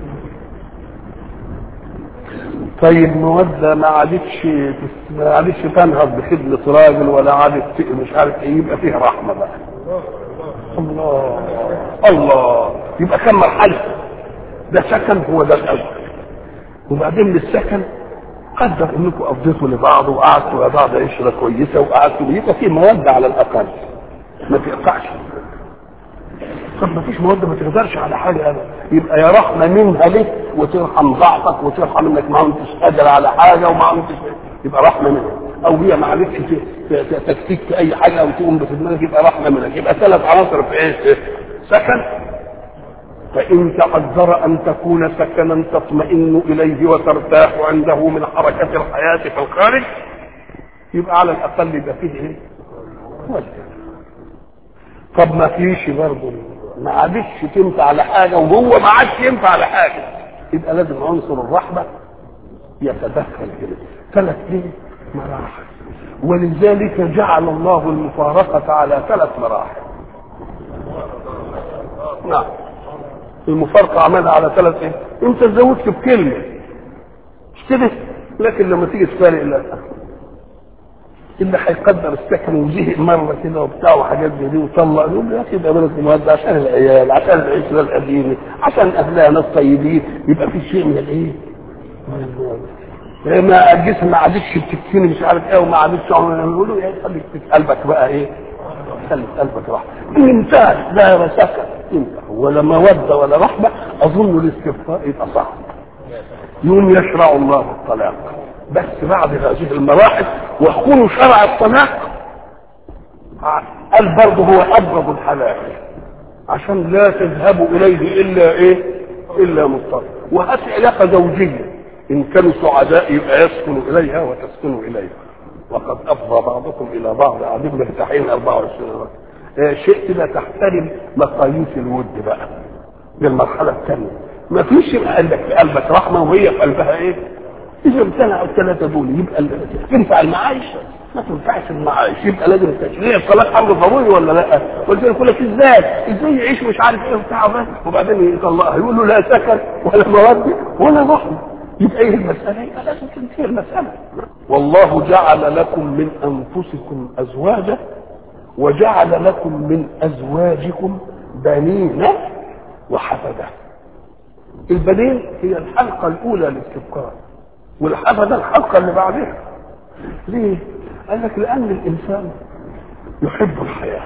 طيب مودة ما عادتش ما عادتش تنهض بخدمة راجل ولا عادت مش عارف ايه يبقى فيها رحمة بقى الله الله يبقى كم مرحلة ده سكن هو ده الأول وبعدين من السكن قدر انكم قضيتوا لبعض وقعدتوا يا بعض عشره كويسه وقعدتوا يبقى في موده على الاقل ما تقطعش طب ما فيش موده ما تقدرش على حاجه ابدا يبقى يا رحمه منها لك وترحم ضعفك وترحم انك ما انتش قادر على حاجه وما انتش يبقى رحمه منها او هي ما عرفتش تكتيك في اي حاجه او تقوم بخدمتك يبقى رحمه منك يبقى ثلاث عناصر في ايه؟ سكن فإن تقدر أن تكون سكنا تطمئن إليه وترتاح عنده من حركة الحياة في الخارج يبقى على الأقل يبقى فيه إيه؟ وجه طب ما فيش برضه ما عادش تنفع على حاجة وهو ما عادش ينفع على حاجة يبقى لازم عنصر الرحمة يتدخل كده ثلاث ليه مراحل ولذلك جعل الله المفارقة على ثلاث مراحل نعم المفارقة عملها على ثلاث ايه انت تزودت بكلمة مش كده لكن لما تيجي تفارق لا اللي هيقدر السكن وزهق مرة كده وبتاع وحاجات زي دي وطلق يقول له يا اخي ده بلد المودة عشان العيال عشان العشرة القديمة عشان اهلها ناس طيبين يبقى في شيء من الايه؟ من المودة ما الجسم ما عادتش بتكفيني مش عارف ايه وما عادتش يقول له يا خليك قلبك بقى ايه؟ خلي قلبك راحة انتهت لا سكن انتهى ولا مودة ولا رحمة أظن الاستبقاء يبقى صعب يوم يشرع الله الطلاق بس بعد هذه المراحل ويكون شرع الطلاق قال برضه هو أبغض الحلال عشان لا تذهبوا إليه إلا إيه؟ إلا مضطر وهات علاقة زوجية إن كانوا سعداء يبقى يسكنوا إليها وتسكنوا إليها وقد افضى بعضكم الى بعض قاعدين مرتاحين 24 سنه شئت لا تحترم مقاييس الود بقى دي المرحله الثانيه ما فيش يبقى عندك في قلبك رحمه وهي في قلبها ايه؟ اذا امتنعوا الثلاثه دول يبقى تنفع المعايش ما تنفعش المعايش يبقى لازم التشريع الطلاق امر ضروري ولا لا؟ قلت له يقول لك ازاي؟ ازاي يعيش مش عارف ايه وبتاع وبعدين يطلقها يقول له لا سكن ولا مواد ولا رحمه يبقى ايه المسألة؟ يبقى لازم تنتهي المسألة. والله جعل لكم من أنفسكم أزواجا وجعل لكم من أزواجكم بنين وحفدة. البنين هي الحلقة الأولى للاستبقاء والحفدة الحلقة اللي بعدها. ليه؟ قال لك لأن الإنسان يحب الحياة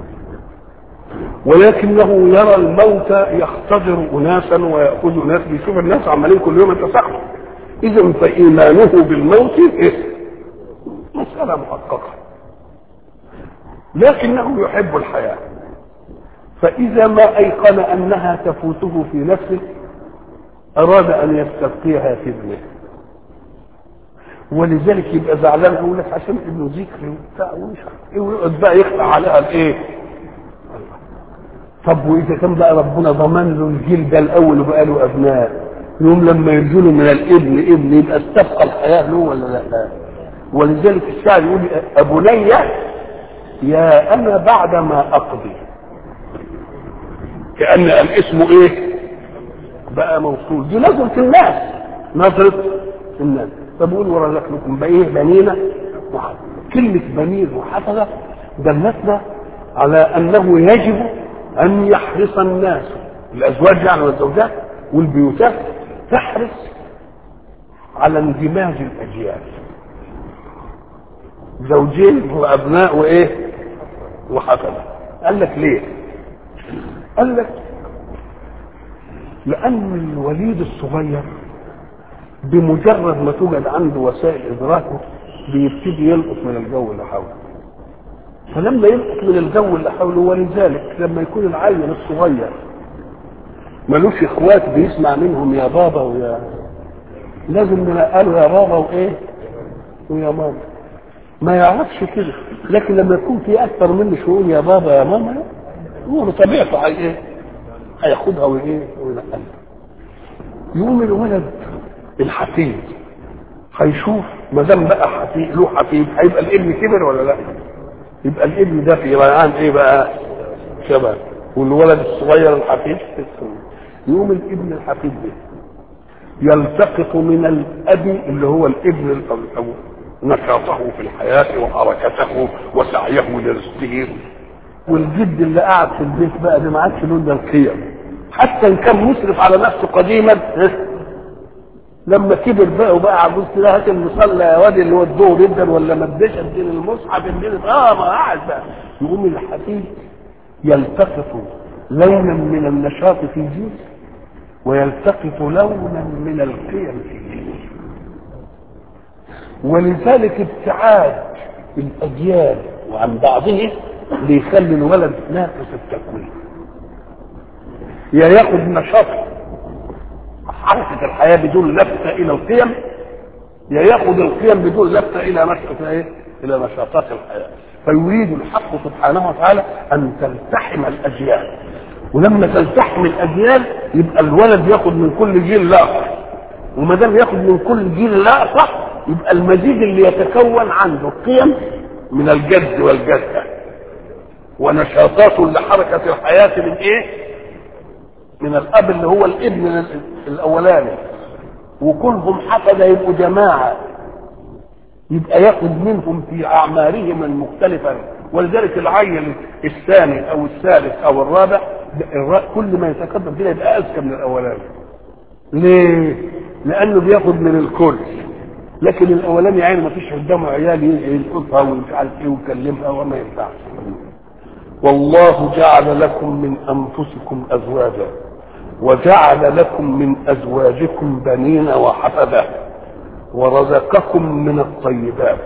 ولكنه يرى الموت يختبر اناسا وياخذ ناس بيشوف الناس عمالين كل يوم يتساقطوا اذا فايمانه بالموت إيه؟ مساله محققه لكنه يحب الحياه فاذا ما ايقن انها تفوته في نفسه اراد ان يستبقيها في ابنه ولذلك يبقى زعلان يقول لك عشان ابنه ذكري وبتاع ومش عارف ايه ويقعد بقى يخلع عليها الايه؟ طب واذا كان بقى ربنا ضمن له الجيل ده الاول وبقى له ابناء يوم لما يرجلوا من الابن ابن يبقى استبقى الحياه له ولا لا؟ ولذلك الشاعر يقول ابني يا انا بعد ما اقضي كان الاسم ايه؟ بقى موصول دي نظره الناس نظره الناس فبقول ورزقناكم بايه بنينا وحفظة كلمه بنين وحفظه دلتنا على انه يجب ان يحرص الناس الازواج يعني والزوجات والبيوتات تحرص على اندماج الاجيال زوجين وابناء وايه وحفظه قال لك ليه قال لك لان الوليد الصغير بمجرد ما توجد عنده وسائل ادراكه بيبتدي يلقط من الجو اللي حوله فلما يلقط من الجو اللي حوله ولذلك لما يكون العيل الصغير ملوش اخوات بيسمع منهم يا بابا ويا لازم قالوا يا بابا وايه ويا ماما ما يعرفش كده لكن لما يكون في اكثر منه شؤون يا بابا يا ماما هو طبيعته هي ايه هياخدها وايه وينقلها يقوم الولد الحفيد هيشوف ما دام بقى حفيد له حفيد هيبقى الابن كبر ولا لا؟ يبقى الابن ده في ريعان ايه بقى؟ شباب والولد الصغير الحفيد في السن يقوم الابن الحفيد ده يلتقط من الاب اللي هو الابن الاول نشاطه في الحياه وحركته وسعيه لرزقه والجد اللي قاعد في البيت بقى ده ما عادش له الا القيم حتى ان كان مسرف على نفسه قديما لما كبر بقى وبقى عجوز كده هات المصلى يا واد اللي هو الظهر جدا ولا ما اديش اديني المصحف اديني اه ما قاعد بقى يقوم الحفيد يلتقط لونا من النشاط في جيل ويلتقط لونا من القيم في جيل ولذلك ابتعاد الاجيال وعن بعضه ليخلي الولد ناقص التكوين يا ياخد نشاط حركة الحياة بدون لفتة إلى القيم يا ياخد القيم بدون لفتة إلى نشاط إيه؟ إلى نشاطات الحياة فيريد الحق سبحانه وتعالى أن تلتحم الأجيال ولما تلتحم الأجيال يبقى الولد ياخد من كل جيل لاقة وما دام ياخد من كل جيل لاقة يبقى المزيد اللي يتكون عنده قيم من الجد والجدة ونشاطات لحركة الحياة من إيه؟ من الاب اللي هو الابن الاولاني وكلهم حفظ يبقوا جماعه يبقى ياخذ منهم في اعمارهم المختلفه ولذلك العيل الثاني او الثالث او الرابع كل ما يتقدم كده يبقى اذكى من الاولاني ليه؟ لانه بياخد من الكل لكن الاولاني يعني ما فيش قدامه عيال يلقطها ومش عارف ايه ويكلمها وما ينفعش والله جعل لكم من انفسكم ازواجا وجعل لكم من ازواجكم بنين وحفده ورزقكم من الطيبات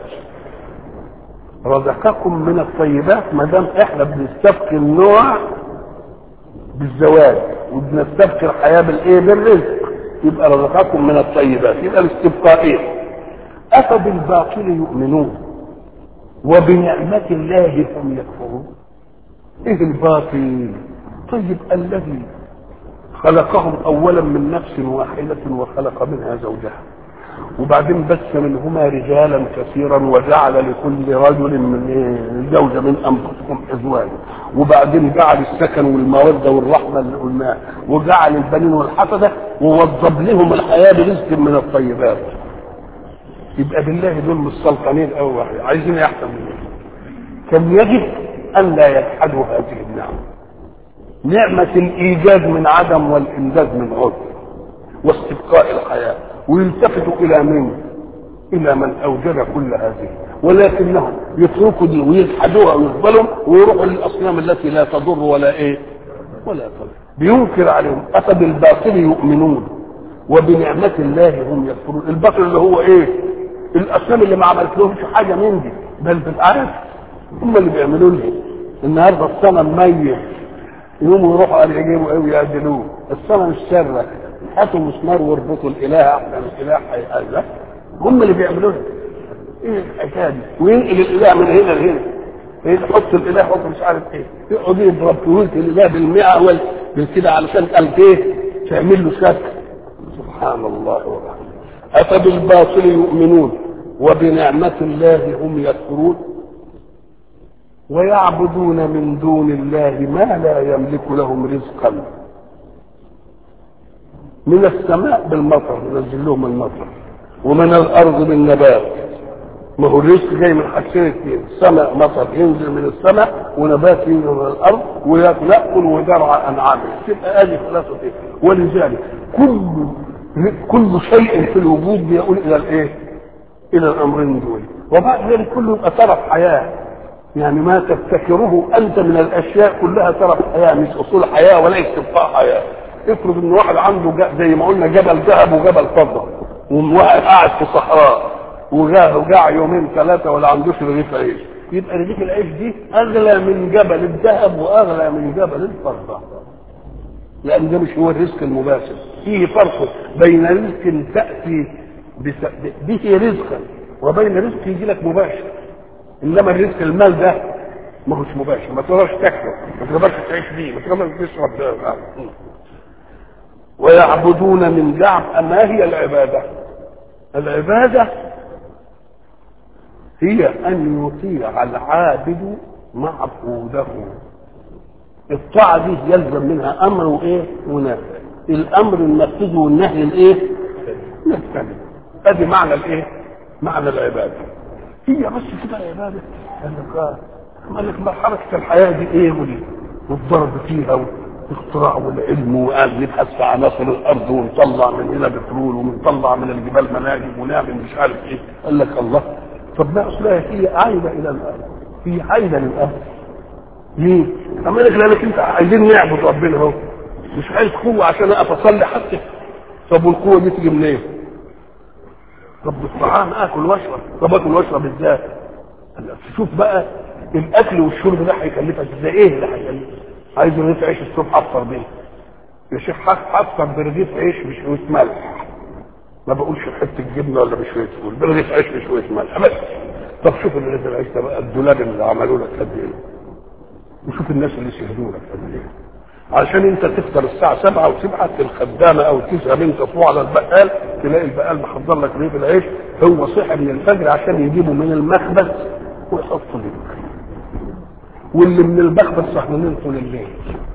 رزقكم من الطيبات ما دام احنا بنستبقي النوع بالزواج وبنستبقي الحياه بالايه بالرزق يبقى رزقكم من الطيبات يبقى الاستبقاء ايه افبالباطل يؤمنون وبنعمه الله هم يكفرون ايه الباطل طيب الذي خلقهم اولا من نفس واحده وخلق منها زوجها وبعدين بث منهما رجالا كثيرا وجعل لكل رجل من إيه زوجه من انفسكم ازواجا وبعدين جعل السكن والموده والرحمه اللي قلناها وجعل البنين والحفده ووظب لهم الحياه برزق من الطيبات يبقى بالله دول مش سلطانين قوي عايزين احسن منهم كان يجب ان لا يجحدوا هذه النعمه نعمه الايجاد من عدم والامداد من عدم واستبقاء الحياه ويلتفتوا الى من الى من اوجد كل هذه ولكنهم يتركوا دي ويجحدوها ويقبلهم ويروحوا للاصنام التي لا تضر ولا ايه ولا تضر بينكر عليهم اتى بالباطل يؤمنون وبنعمه الله هم يكفرون الباطل اللي هو ايه الاصنام اللي ما عملت لهمش حاجه من دي بل بالعكس هم اللي بيعملوا لها النهارده الصنم ميت يقوموا يروحوا قال يجيبوا قوي يعدلوه الصنم الشرك هاتوا مسمار واربطوا الاله احسن الاله هيأذى هم اللي بيعملوها ايه الحكايه دي وينقل الاله من هنا لهنا ايه حط الاله حط مش عارف ايه يقعد يضرب كروت الاله بالمئة وال كده علشان قال ايه تعمل له شك سبحان الله وبحمده افبالباطل يؤمنون وبنعمة الله هم يكفرون ويعبدون من دون الله ما لا يملك لهم رزقا من السماء بالمطر ينزل لهم المطر ومن الارض بالنبات ما هو الرزق جاي من حاجتين اثنين سماء مطر ينزل من السماء ونبات ينزل من الارض وياكل ويزرع انعامه تبقى ادي ثلاثه ايه ولذلك كل كل شيء في الوجود بيقول الى الايه؟ الى الامرين دول وبعد ذلك كله يبقى طرف حياه يعني ما تفتكره انت من الاشياء كلها طرف حياه مش اصول حياه ولا استبقاء حياه افرض ان واحد عنده زي ما قلنا جبل ذهب وجبل فضه وواحد قاعد في صحراء وجاع وجاع يومين ثلاثه ولا عندوش رغيف عيش يبقى رغيف العيش دي اغلى من جبل الذهب واغلى من جبل الفضه لان ده مش هو الرزق المباشر فيه فرق بين رزق تاتي به رزقا وبين رزق يجي لك مباشر انما الرزق المال ده ما هوش مباشر ما تقدرش تاكله ما تقدرش تعيش بيه ما تقدرش تشرب ويعبدون من دعم ما هي العباده العباده هي ان يطيع العابد معبوده الطاعه دي يلزم منها امر وايه ونهي الامر النفذ والنهي الايه نجتنب ادي معنى الايه معنى العباده هي بس كده عباده قال لك اه قال لك ما حركه الحياه دي ايه ودي والضرب فيها والاختراع والعلم وقال نبحث في عناصر الارض ونطلع من هنا بترول ونطلع من الجبال مناجم ونعمل مش عارف ايه قال لك الله طب ما اصلها هي عايده الى الارض هي عايده للارض ليه؟ اما لك لانك انت عايزين نعبد ربنا اهو مش عايز قوه عشان اقف اصلي حتى طب والقوه دي تيجي منين؟ طب الطعام اكل واشرب طب اكل واشرب ازاي؟ شوف بقى الاكل والشرب ده هيكلفك ازاي؟ ايه اللي هيكلفك؟ عايز رغيف عيش الصبح افطر بيه يا شيخ هفطر برغيف عيش بشويه ملح ما بقولش حته جبنه ولا بشويه فول برغيف عيش بشويه ملح بس طب شوف رغيف العيش ده بقى الدولاب اللي عملوا لك قد ايه وشوف الناس اللي شهدوا لك قد ايه عشان انت تفطر الساعة سبعة وتبعت الخدامة او تذهب انت تروح على البقال تلاقي البقال محضر لك رغيف العيش هو صحي من الفجر عشان يجيبه من المخبز ويحطه لك واللي من المخبز صحنين طول الليل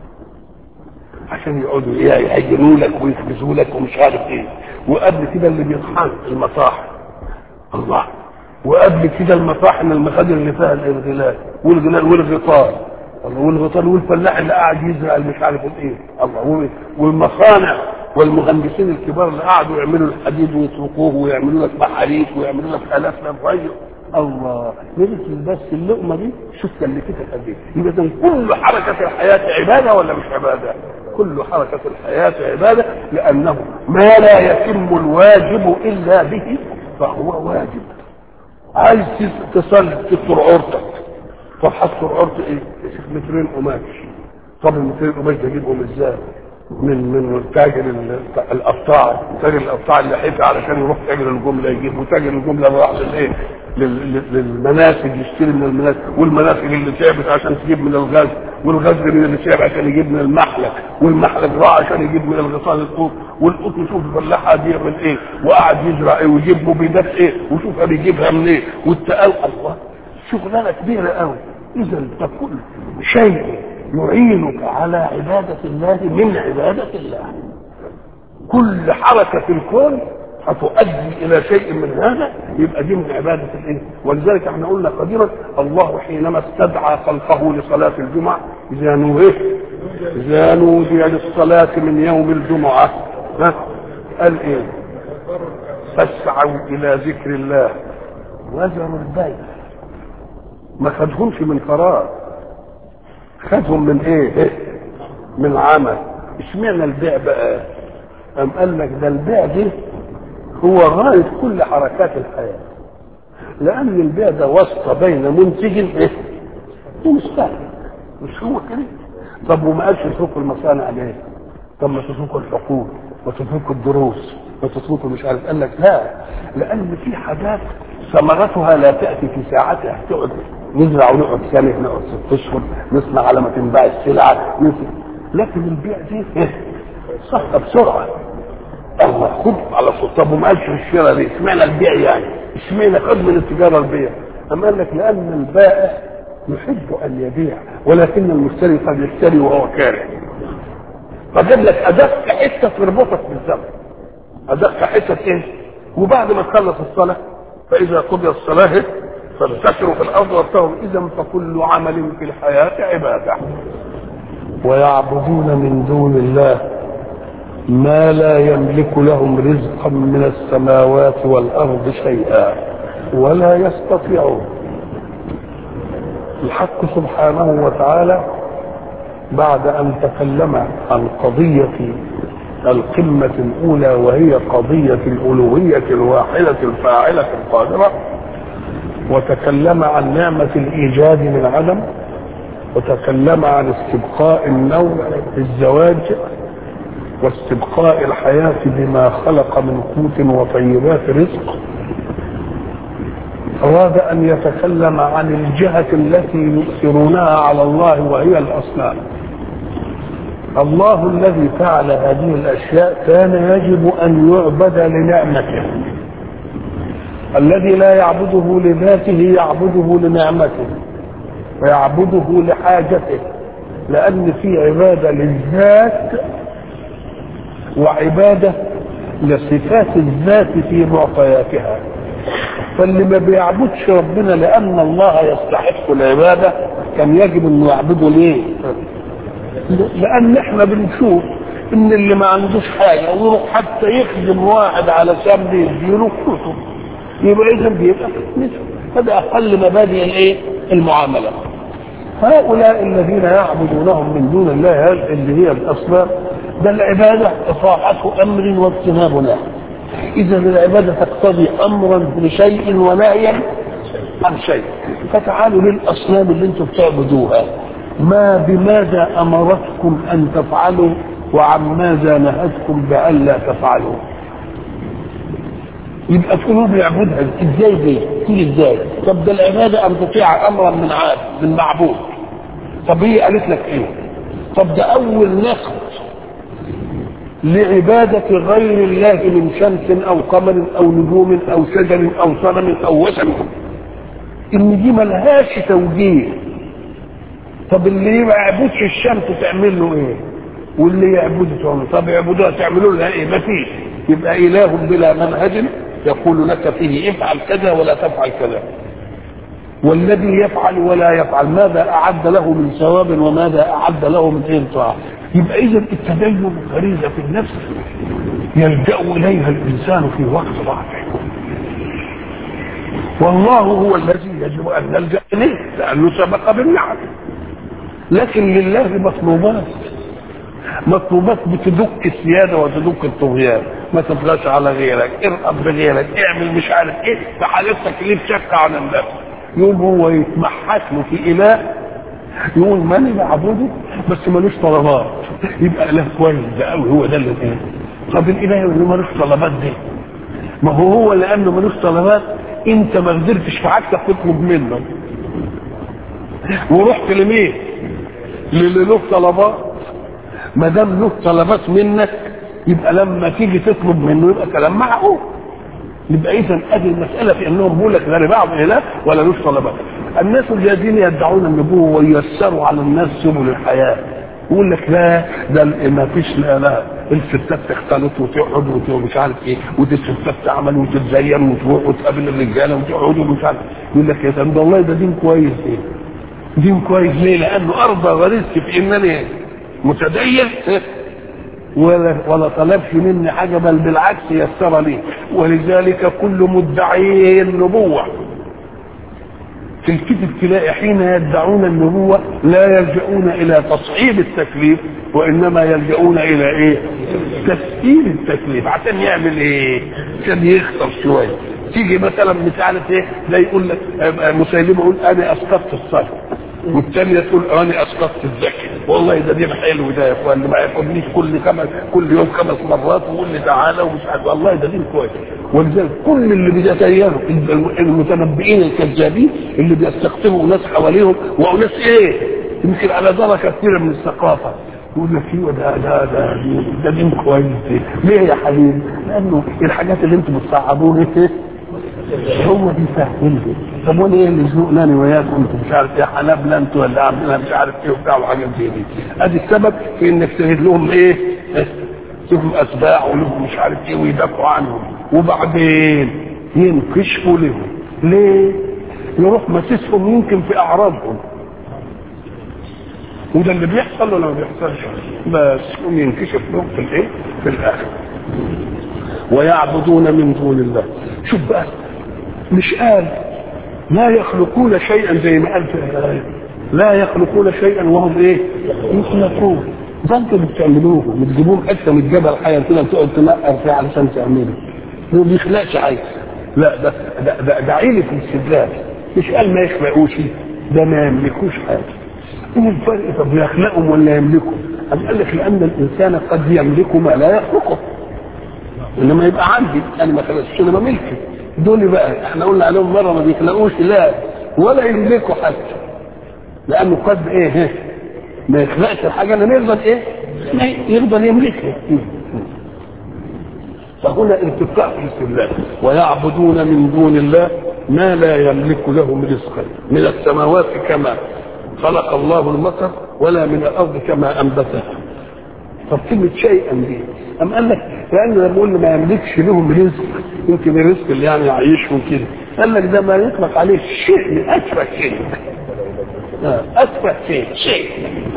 عشان يقعدوا يعينوا لك ويخبزوا لك ومش عارف ايه وقبل كده اللي بيطحن المطاحن الله وقبل كده المطاحن المخادر اللي فيها الانغلال والغلال والغطار الله والغطار والفلاح اللي قاعد يزرع مش عارف ايه الله والمصانع والمهندسين الكبار اللي قعدوا يعملوا الحديد ويطرقوه ويعملوا لك محاريك ويعملوا لك الاف للري الله نزل بس اللقمه دي شوف كلفتك قد ايه يبقى كل حركه الحياه عباده ولا مش عباده؟ كل حركه الحياه عباده لانه ما لا يتم الواجب الا به فهو واجب عايز تصلي تستر عورتك طب هستر عورتي ايه؟ يا شيخ مترين قماش طب المترين قماش ده اجيبهم ازاي؟ من من تاجر القطاع تاجر القطاع اللي حيفي علشان يروح تاجر الجمله يجيب وتاجر الجمله اللي راح للايه؟ للمناسج يشتري من المناسج والمناسج اللي تعبت عشان تجيب من الغاز والغاز من اللي تعب عشان يجيب من المحلك والمحلك راح عشان يجيب من الغطاس القوط والقوط يشوف الفلاحه دي يعمل ايه وقعد يزرع ايه ويجيب مبيدات ايه وشوفها بيجيبها منين إيه والتقال الله شغلانه كبيره قوي اذا فكل شيء يعينك على عبادة الله من عبادة الله كل حركة في الكون هتؤدي إلى شيء من هذا يبقى دي من عبادة الإنس ولذلك احنا قلنا قديما الله حينما استدعى خلقه لصلاة الجمعة إذا نودي إذا نودي للصلاة من يوم الجمعة ها قال إيه؟ فاسعوا إلى ذكر الله وذروا البيع ما خدهمش من فراغ خدهم من ايه من عمل اشمعنى البيع بقى ام قال لك ده البيع دي هو غاية كل حركات الحياة لأن البيع ده واسطة بين منتج إيه؟ ومستهلك مش هو كده طب وما قالش اتركوا المصانع ليه؟ طب ما تتركوا الحقوق وتتركوا الدروس وتتركوا مش عارف قال لك لا لأن في حاجات ثمرتها لا تأتي في ساعتها تقعد نزرع ونقعد سنه نقعد ست اشهر نصنع على ما تنباع السلعه نصنع. لكن البيع دي إيه؟ صح بسرعه الله خد على صوت طب وما قالش في الشراء ليه؟ اشمعنى البيع يعني؟ اشمعنى خد من التجاره البيع؟ أما قال لك لأن البائع يحب أن يبيع ولكن المشتري قد يشتري وهو كاره فجاب لك أدق حتة تربطك بالزمن أدق حتة إيه؟ وبعد ما تخلص الصلاة فإذا قضي الصلاة فانتشروا في الأرض وابتغوا إذا فكل عمل في الحياة عبادة ويعبدون من دون الله ما لا يملك لهم رزقا من السماوات والأرض شيئا ولا يستطيعون الحق سبحانه وتعالى بعد أن تكلم عن قضية القمة الأولى وهي قضية الألوهية الواحدة الفاعلة القادرة وتكلم عن نعمة الإيجاد من عدم وتكلم عن استبقاء النوع في الزواج واستبقاء الحياة بما خلق من قوت وطيبات رزق أراد أن يتكلم عن الجهة التي يؤثرونها على الله وهي الأصنام الله الذي فعل هذه الأشياء كان يجب أن يعبد لنعمته الذي لا يعبده لذاته يعبده لنعمته ويعبده لحاجته لأن في عبادة للذات وعبادة لصفات الذات في معطياتها فاللي ما بيعبدش ربنا لأن الله يستحق العبادة كان يجب أنه يعبده ليه؟ لأن احنا بنشوف إن اللي ما عندوش حاجة ويروح حتى يخدم واحد على سبب يديله كتب يبقى إذا بيبقى هذا أقل مبادئ الإيه؟ المعاملة هؤلاء الذين يعبدونهم من دون الله اللي هي الأصنام ده العبادة إطاعة أمر واجتناب نهي إذا العبادة تقتضي أمرا لشيء ونهيا عن شيء فتعالوا للأصنام اللي أنتم بتعبدوها ما بماذا أمرتكم أن تفعلوا وعن ماذا نهتكم بألا تفعلوا يبقى تقولوا بيعبدها ازاي دي؟ تيجي ازاي؟ طب ده العبادة أن تطيع أمرا من عاد من معبود طب هي قالت لك إيه؟ طب ده أول نسخ لعبادة غير الله من شمس أو قمر أو نجوم أو شجر أو صنم أو وثن إن دي ملهاش توجيه طب اللي ما يعبدش الشمس تعمل له إيه؟ واللي يعبده طب يعبدوها تعملوا لها إيه؟ ما فيش يبقى إله بلا منهج يقول لك فيه افعل كذا ولا تفعل كذا والذي يفعل ولا يفعل ماذا أعد له من ثواب وماذا أعد له من إيه طاعة يبقى إذا التدين غريزة في النفس يلجأ إليها الإنسان في وقت ضعفه والله هو الذي يجب أن نلجأ إليه لأنه سبق بالنعم لكن لله مطلوبات مطلوبات بتدق السيادة وتدق الطغيان ما تبغاش على غيرك ارقب بغيرك اعمل مش عارف ايه فحالتك ليه بشك عن النفس يقوم هو يتمحك له في اله يقول ماني بعبده بس ملوش طلبات يبقى اله كويس ده قوي هو ده اللي ايه طب الاله اللي ملوش طلبات دي ما هو هو لانه ملوش طلبات انت ما قدرتش في حاجتك تطلب منه ورحت لمين للي له طلبات ما دام له طلبات منك يبقى لما تيجي تطلب منه يبقى كلام معقول يبقى اذا ادي المساله في انهم بيقول لك لا لبعض اله ولا لوش طلبات الناس الذين يدعون النبوه وييسروا على الناس سبل الحياه يقول لك لا ده ما فيش لا, لا الستات تختلط وتقعد ومش عارف ايه ودي الستات تعمل وتتزين وتروح وتقابل الرجاله وتقعد ومش عارف يقول لك يا سيدي ده والله ده دين كويس ايه دين كويس ليه؟ لانه ارضى غريزتي في انني متدين ولا ولا طلبش مني حاجه بل بالعكس يسر لي ولذلك كل مدعي النبوه في الكتب تلاقي حين يدعون النبوه لا يلجؤون الى تصعيب التكليف وانما يلجؤون الى ايه؟ تسهيل التكليف عشان يعمل ايه؟ عشان يخسر شويه تيجي مثلا مش عارف ايه ده يقول لك مسيلمه يقول انا اسقطت الصلاه والثانية تقول انا اسقطت الزكاة والله ده دين حلو ده يا اخوان ما ياخدنيش كل خمس كل يوم خمس مرات ويقول لي تعالى ومش عارف والله ده دين كويس ولذلك كل اللي بيتخيلوا المتنبئين الكذابين اللي بيستقطبوا ناس حواليهم وناس ايه يمكن على درجه كثيره من الثقافه يقول لك ايوه ده ده ده ده دين كويس ليه يا حبيبي؟ لانه الحاجات اللي انتم بتصعبوني ايه هو بيفهمني طب وانا ايه اللي يزنقني وياكم انتوا مش عارف ايه حنابله انتوا ولا عاملينها مش عارف ايه وبتاع وحاجات زي دي ادي السبب في انك تجد لهم ايه لهم اتباع ولهم مش عارف ايه ويدافعوا عنهم وبعدين ينكشفوا لهم ليه؟ يروح مسيسهم يمكن في اعراضهم وده اللي بيحصل ولا ما بيحصلش بس هم ينكشف لهم في الايه؟ في الاخر ويعبدون من دون الله شوف بقى مش قال لا يخلقون شيئا زي ما قال في الآية لا يخلقون شيئا وهم ايه يخلقون ده انتوا اللي بتعملوه بتجيبوهم حته من الجبل حاجه كده تقعد تنقر فيها علشان تعمله هو ما بيخلقش حاجه لا ده ده ده, ده عيلة الاستدلال مش قال ما يخلقوش ده ما يملكوش حاجه ايه الفرق طب يخلقهم ولا يملكهم؟ أم قال لك لان الانسان قد يملك ما لا يخلقه انما يبقى عندي انا ما خلقتش انما ملكي دول بقى احنا قلنا عليهم مره ما بيخلقوش لا ولا يملكوا حتى لانه قد ايه ما يخلقش الحاجه اللي يقدر ايه ما يقدر يملكها فهنا ارتفاع في الاستدلال ويعبدون من دون الله ما لا يملك لهم رزقا من السماوات كما خلق الله المطر ولا من الارض كما انبتها طب كلمة شيئا دي أم قال لك لأن لما بقول ما يملكش لهم رزق يمكن الرزق اللي يعني يعيشهم كده قال لك ده ما يطلق عليه شيء من أسفل شيء أسفل شيء شيء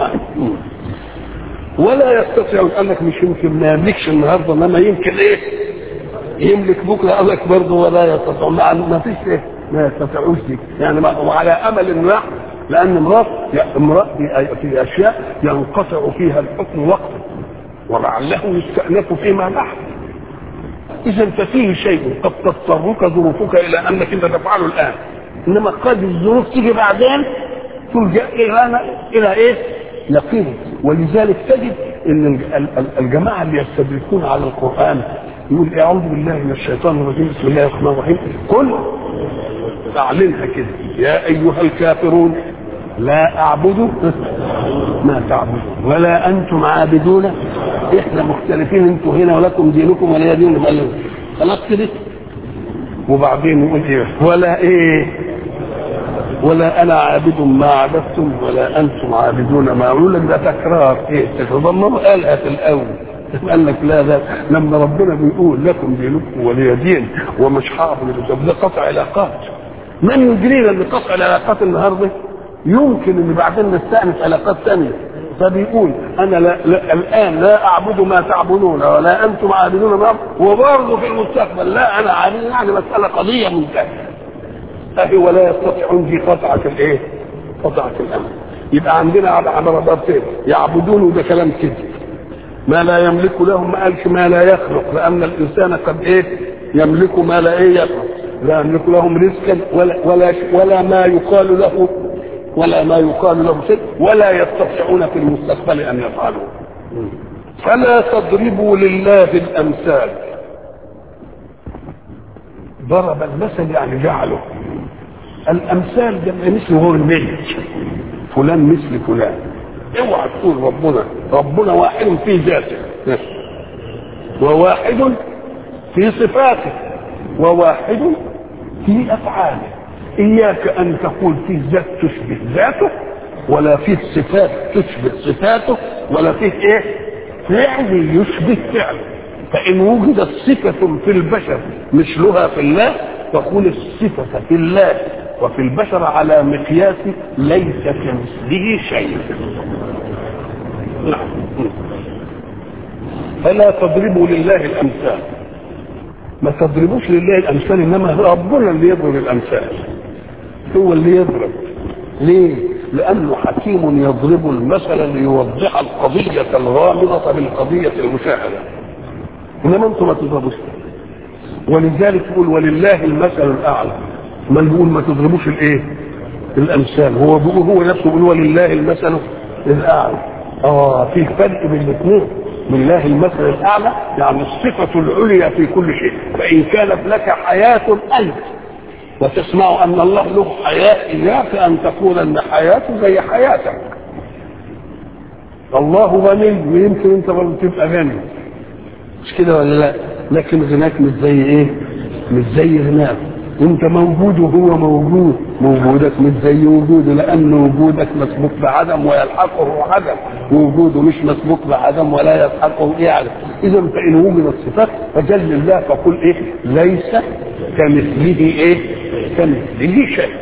ولا يستطيع قال لك مش يمكن ما يملكش النهارده انما يمكن ايه يملك بكره قال لك برضه ولا يستطيع ما فيش ايه ما يستطيعوش دي يعني ما وعلى امل انه لان امراه امراه في اشياء ينقطع فيها الحكم وقتا ولعله يستأنف فيما بعد إذا ففيه شيء قد تضطرك ظروفك إلى أنك أنت تفعله الآن إنما قد الظروف تيجي بعدين تلجأ إلى إلى إيه؟ يقين ولذلك تجد ان الجماعه اللي يستدركون على القران يقول اعوذ بالله من الشيطان الرجيم بسم الله الرحمن الرحيم قل اعلنها كده يا ايها الكافرون لا اعبد ما تعبدون ولا انتم عابدون احنا مختلفين انتم هنا ولكم دينكم ولا دين خلاص كده وبعدين يقول ايه ولا ايه ولا انا عابد ما عبدتم ولا انتم عابدون ما اقول لك ده تكرار ايه تتضمن قالها في الاول قال لك لا ده لما ربنا بيقول لكم دينكم ولي دين ومش هعبد طب ده قطع علاقات من يدرينا ان قطع العلاقات النهارده يمكن ان بعدين نستأنف علاقات ثانيه فبيقول انا لا لا الان لا اعبد ما تعبدون ولا انتم عابدون ما وبرضه في المستقبل لا انا عابد يعني مساله قضيه منتهيه اهي ولا يستطيعون في قطعه الايه؟ قطعه الامر يبقى عندنا على ضربتين يعبدون وده كلام كذب ما لا يملك لهم ما قالش ما لا يخلق لان الانسان قد ايه يملك ما لا ايه يخلق لا يملك لهم رزقا ولا ولا ولا ما يقال له ولا ما يقال له شيء ولا يستطيعون في المستقبل ان يفعلوا فلا تضربوا لله الامثال ضرب المثل يعني جعله الامثال جمع مثل هو المثل فلان مثل فلان اوعى تقول ربنا ربنا واحد في ذاته وواحد في صفاته وواحد في افعاله اياك ان تقول في الذات تشبه ذاته ولا في الصفات تشبه صفاته ولا فيه ايه فعل يشبه فعله فان وجدت صفه في البشر مثلها في الله فقل الصفه في الله وفي البشر على مقياس ليس كمثله شيء نعم فلا تضربوا لله الامثال ما تضربوش لله الامثال انما ربنا اللي يضرب الامثال هو اللي يضرب ليه لانه حكيم يضرب المثل ليوضح القضيه الغامضه بالقضيه المشاهده انما انتم ما تضربوش ولذلك يقول ولله المثل الاعلى ما بيقول ما تضربوش الايه الامثال هو بيقول هو نفسه بيقول ولله المثل الاعلى اه في فرق بين الاثنين بالله المثل الاعلى يعني الصفه العليا في كل شيء فان كانت لك حياه انت وتسمع ان الله له حياه اياك ان تقول ان حياته زي حياتك الله غني ويمكن انت برضه تبقى غني مش كده ولا لا لكن غناك مش زي ايه مش زي غناك انت موجود وهو موجود وجودك مش زي وجوده لان وجودك مسبوق بعدم ويلحقه عدم ووجوده مش مسبوق بعدم ولا يلحقه يعلم اذا فان وجدت صفات فجل الله فقل ايه ليس كمثله ايه كمثله شيء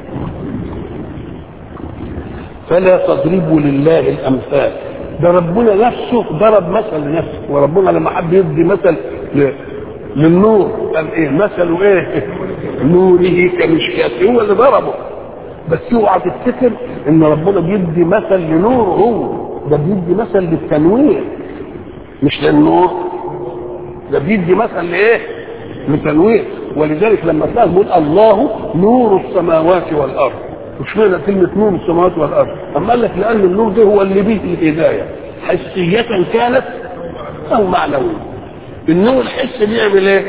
فلا تضربوا لله الامثال ده ربنا نفسه ضرب مثل لنفسه وربنا لما حب يدي مثل ل... للنور قال ايه مثله ايه نوره كمشكاة هو اللي ضربه بس اوعى تفتكر ان ربنا بيدي مثل لنور هو ده بيدي مثل للتنوير مش للنور ده بيدي مثل لايه لتنوير ولذلك لما تلاقي بيقول الله نور السماوات والارض مش معنى كلمة نور السماوات والأرض أما قال لك لأن النور ده هو اللي به الهداية حسية كانت أو معنوية النور الحسي بيعمل إيه؟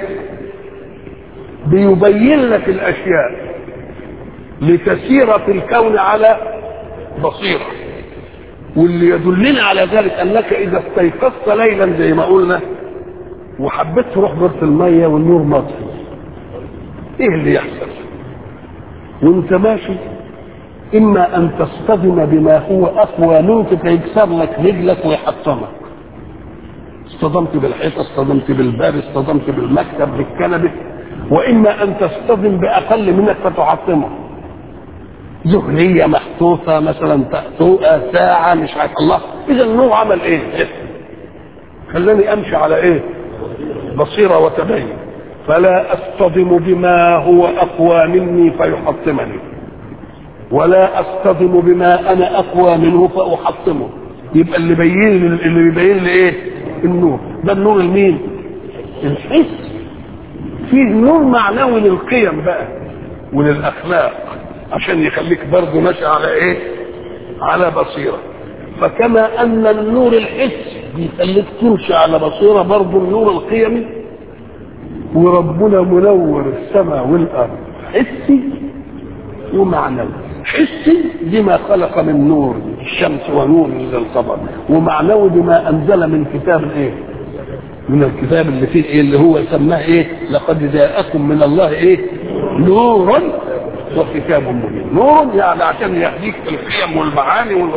بيبين لك الأشياء لتسير في الكون على بصيرة واللي يدلنا على ذلك أنك إذا استيقظت ليلا زي ما قلنا وحبيت تروح دورة المية والنور مطفي إيه اللي يحصل؟ وأنت ماشي اما ان تصطدم بما هو اقوى منك فيكسر لك رجلك ويحطمك اصطدمت بالحيط اصطدمت بالباب اصطدمت بالمكتب بالكنبه واما ان تصطدم باقل منك فتحطمه ذهنيه محطوطه مثلا تأتوءة ساعة مش عارف الله إذا النور عمل إيه؟ خلاني أمشي على إيه؟ بصيرة وتبين فلا أصطدم بما هو أقوى مني فيحطمني ولا اصطدم بما انا اقوى منه فاحطمه يبقى اللي بين اللي بيبين لي ايه النور ده النور المين الحس في نور معنوي للقيم بقى وللاخلاق عشان يخليك برضه ماشي على ايه على بصيره فكما ان النور الحسي بيخليك تمشي على بصيره برضه النور القيمي وربنا منور السماء والارض حسي ومعنوي حسي بما خلق من نور الشمس ونور للقمر ومعنوي بما انزل من كتاب ايه من الكتاب اللي فيه ايه اللي هو سماه ايه لقد جاءكم من الله ايه نور وكتاب مبين نور يعني عشان يهديك في القيم والمعاني وال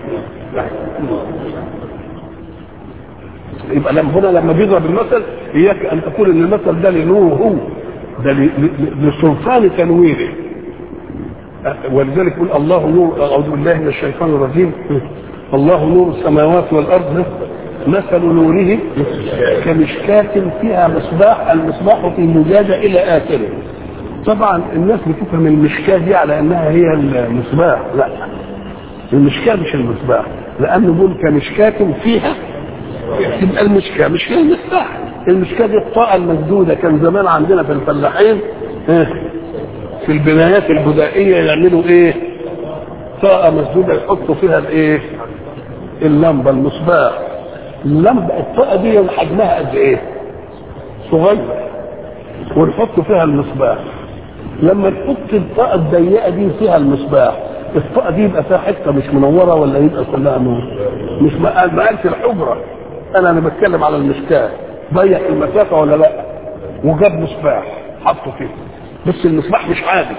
يبقى لما هنا لما بيضرب المثل اياك ان تقول ان المثل ده لنور هو ده لسلطان تنويره ولذلك يقول الله نور اعوذ بالله من الشيطان الرجيم الله نور السماوات والارض مثل نوره كمشكاة فيها مصباح المصباح في زجاجة إلى آخره طبعا الناس بتفهم المشكاة دي على أنها هي المصباح لا المشكاة مش المصباح لأنه بيقول كمشكاة فيها تبقى المشكاة مش هي المصباح المشكاة دي الطاقة المسدودة كان زمان عندنا في الفلاحين في البنايات البدائيه يعملوا ايه طاقه مسدوده يحطوا فيها الايه اللمبه المصباح اللمبه الطاقه دي حجمها قد ايه صغير ونحط فيها المصباح لما تحط الطاقه الضيقه دي فيها المصباح الطاقه دي يبقى فيها حته مش منوره ولا يبقى كلها نور مش ما قالش الحجره انا انا بتكلم على المشكاه ضيق المسافه ولا لا وجاب مصباح حطه فيه بس المصباح مش عادي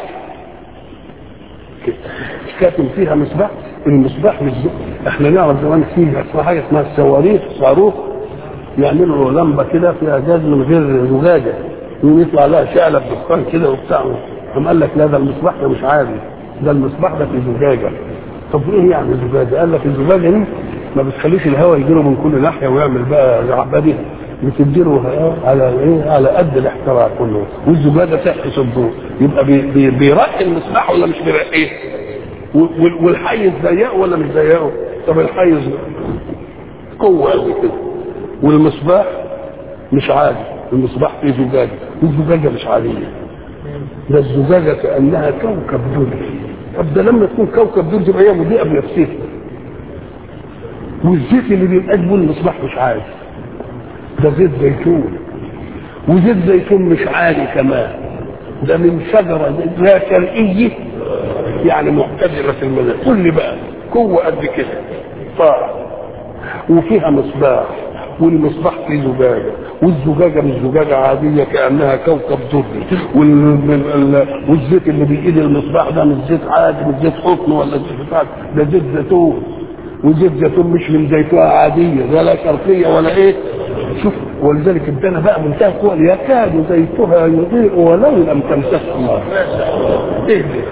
كاتم فيها مصباح المصباح مش احنا نعرف زمان فيه اسمها حاجه اسمها الصواريخ صاروخ يعملوا لمبه كده فيها جاز من غير زجاجه ويطلع لها شعله دخان كده وبتاع قام قال لك لا ده المصباح ده مش عادي ده المصباح ده في زجاجه طب ايه يعني الزجاجه؟ قال لك الزجاجه دي ما بتخليش الهواء يجيله من كل ناحيه ويعمل بقى زعبه بتديله على ايه على قد الاحتراق كله والزجاجه تحس الضوء يبقى بي بي بيرقي المصباح ولا مش بيرقيه والحيز ضيقه ولا مش ضيقه طب الحيز قوه قوي كده والمصباح مش عادي المصباح فيه زجاجه والزجاجه مش عاديه ده الزجاجه كانها كوكب دري طب ده لما تكون كوكب دري تبقى هي مضيئه بنفسها والزيت اللي بيبقى جنب المصباح مش عالي ده زيت زيتون وزيت زيتون مش عالي كمان ده من شجره لا شرقيه يعني معتدله في المدى قول لي بقى قوه قد كده طاعه وفيها مصباح والمصباح فيه زجاجة والزجاجة مش زجاجة عادية كأنها كوكب دري وال- والزيت اللي بإيد المصباح ده مش زيت عادي مش زيت قطن ولا زيت بتاع ده زيت زيتون وزيت زيتون مش من زيتونة عادية ده لا شرقية ولا ايه شوف ولذلك ادانا بقى منتهى القوة يكاد زيتها يضيء ولو لم تمسسه النار ايه ده؟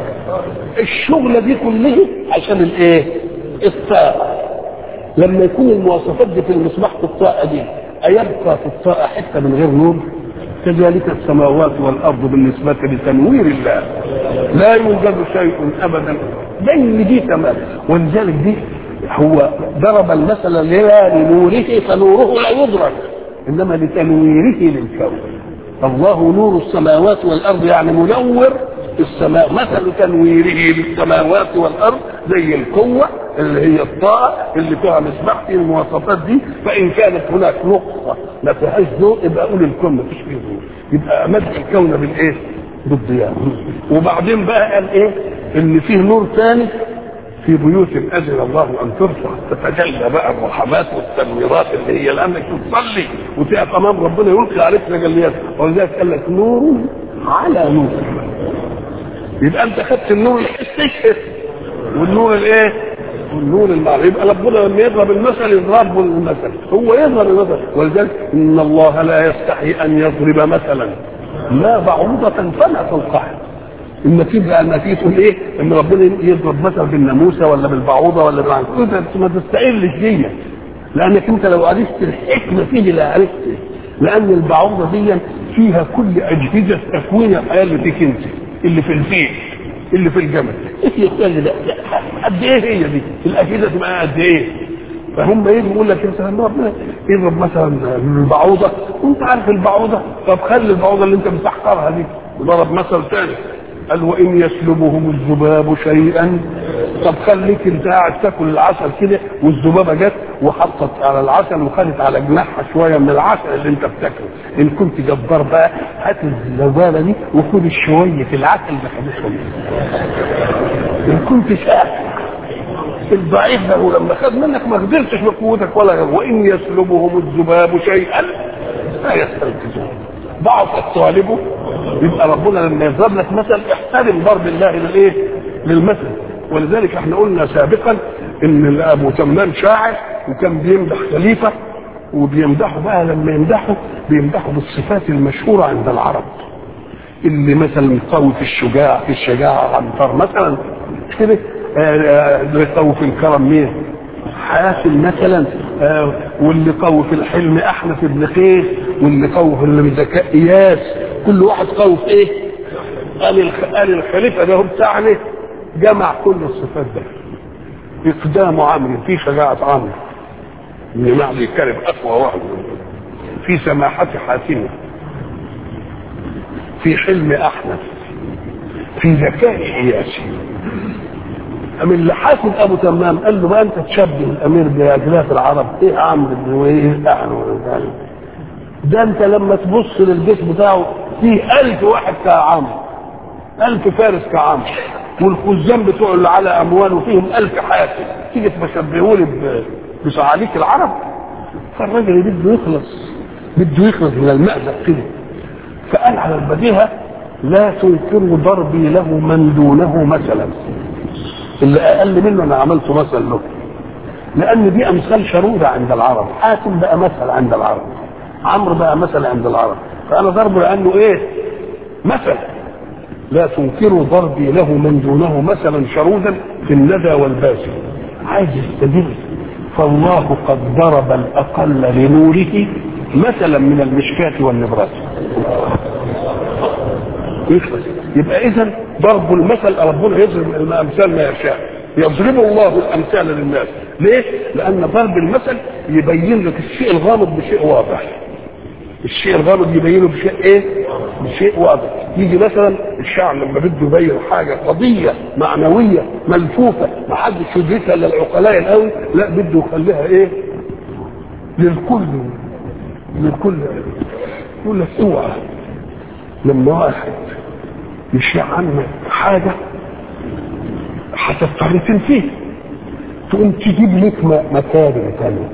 الشغلة دي كلها عشان الايه الطاقة لما يكون المواصفات دي في المصباح في الطاقة دي أيبقى في الطاقة حتة من غير نور كذلك السماوات والأرض بالنسبة لتنوير الله لا يوجد شيء أبدا بين دي تمام ولذلك دي هو ضرب المثل لا لنوره فنوره لا يدرك إنما لتنويره للكون الله نور السماوات والأرض يعني منور السماء مثل تنويره للسماوات والارض زي القوه اللي هي الطاقه اللي فيها مصباح في المواصفات دي فان كانت هناك نقطه ما فيهاش ضوء يبقى اقول الكون ما فيش فيه ضوء يبقى مد الكون بالايه؟ بالضياء وبعدين بقى قال ايه؟ ان فيه نور ثاني في بيوت اذن الله ان ترفع تتجلى بقى الرحمات والتنويرات اللي هي لانك تصلي وتقف امام ربنا يلقي عليك تجليات ولذلك قال لك نور على نور يبقى انت خدت النور الحسي والنور الايه؟ والنور المعنوي يبقى ربنا لما يضرب المثل يضرب المثل هو يضرب المثل ولذلك ان الله لا يستحي ان يضرب مثلا لا بعوضة فلا فوقها النتيجة بقى النتيجة تقول ايه؟ ان ربنا يضرب مثلا بالناموسة ولا بالبعوضة ولا بالعنكبوت ما تستقلش دي لانك انت لو عرفت الحكمة فيه لا عرفت لان البعوضة دي فيها كل اجهزة تكوين الحياة اللي فيك انت اللي في الفيل اللي في الجمل ايه يقول ده قد ايه هي دي الاجهزه تبقى قد ايه فهم يجي يقول لك مثلا ربنا يضرب مثلا البعوضه وانت عارف البعوضه طب خلي البعوضه اللي انت مسحرها دي ضرب مثل ثاني قال وان يسلبهم الذباب شيئا طب خليك انت قاعد تاكل العسل كده والذبابه جت وحطت على العسل وخدت على جناحها شويه من العسل اللي انت بتاكله ان كنت جبار بقى هات الذبابه دي وخد شويه العسل اللي خدتهم ان كنت شاعر الضعيف ده لما خد منك ما قدرتش بقوتك ولا غير وان يسلبهم الذباب شيئا لا يستنقذون ضعف الطالب يبقى ربنا لما يضرب لك مثل احترم ضرب الله للايه؟ للمثل ولذلك احنا قلنا سابقا ان ابو تمام شاعر وكان بيمدح خليفه وبيمدحه بقى لما يمدحه بيمدحه بالصفات المشهوره عند العرب اللي مثلا قوي في الشجاع في الشجاعه عنتر مثلا مش كده اللي قوي في الكرم مين؟ حاتم مثلا آه واللي قوي في الحلم احنف بن قيس واللي قوي في الذكاء اياس كل واحد قوي في ايه؟ قال الخ... قال الخليفه ده هو بتاعنا جمع كل الصفات ده اقدام عمرو في شجاعه عمرو ان معدي الكلب اقوى واحد في سماحه حاتمه في حلم احنف في ذكاء اياسي أم اللي حاسب ابو تمام قال له بقى انت تشبه الامير باجلاف العرب ايه عمرو بن وايه ده انت لما تبص للجيش بتاعه فيه ألف واحد كعمرو ألف فارس كعمرو والخزان بتوعه اللي على امواله فيهم ألف حاسب تيجي تشبهوني بصعاليك العرب فالراجل بده يخلص بده يخلص من المأزق كده فقال على البديهه لا تنكر ضربي له من دونه مثلا اللي اقل منه انا عملته مثل له لان دي امثال شروره عند العرب حاتم بقى مثل عند العرب عمرو بقى مثل عند العرب فانا ضربه لانه ايه مثل لا تنكروا ضربي له من دونه مثلا شرودا في الندى والباسل عايز يستدل فالله قد ضرب الاقل لنوره مثلا من المشكاة والنبرات يخلص يبقى اذا ضرب المثل ربنا يضرب الامثال ما يشاء يضرب الله الامثال للناس ليه؟ لان ضرب المثل يبين لك الشيء الغامض بشيء واضح الشيء الغامض يبينه بشيء ايه بشيء واضح يجي مثلا الشاعر لما بده يبين حاجه قضيه معنويه ملفوفه ما حدش يدركها الا العقلاء القوي لا بده يخليها ايه للكل للكل يقول لك اوعى لما واحد يشيع عنك حاجه هتضطر تنفيه تقوم تجيب لك مكابر تانية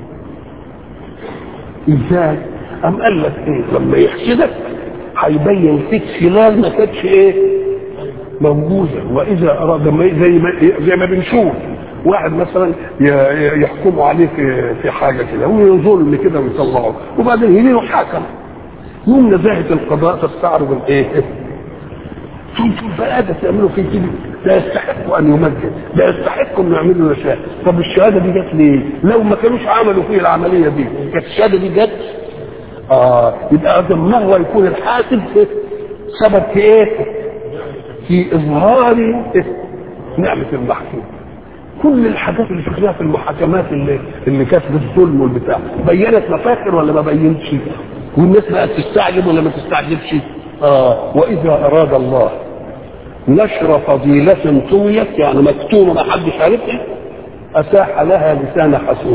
ازاي؟ قام قال لك ايه لما يحسدك هيبين فيك خلال ما كانتش ايه موجوده واذا اراد ما زي ما زي ما بنشوف واحد مثلا يحكموا عليه في في حاجه كده وظلم كده ويطلعه وبعدين يجي له حكم يوم نزاهه القضاء تستعرض الايه؟ انتوا بقى ده تعملوا فيه كده لا يستحق ان يمجد لا يستحق ان يعملوا اشياء طب الشهاده دي جت ليه؟ لو ما كانوش عملوا فيه العمليه دي كانت الشهاده دي جت اه يبقى ما هو يكون الحاسب سبب في ايه؟ في اظهار نعمه المحكوم كل الحاجات اللي شفناها في المحاكمات اللي اللي كانت بالظلم والبتاع بينت مفاخر ولا ما بينتش والناس بقت تستعجب ولا ما تستعجبش اه واذا اراد الله نشر فضيلة طويت يعني مكتومة ما حدش عارفها أتاح لها لسان حسود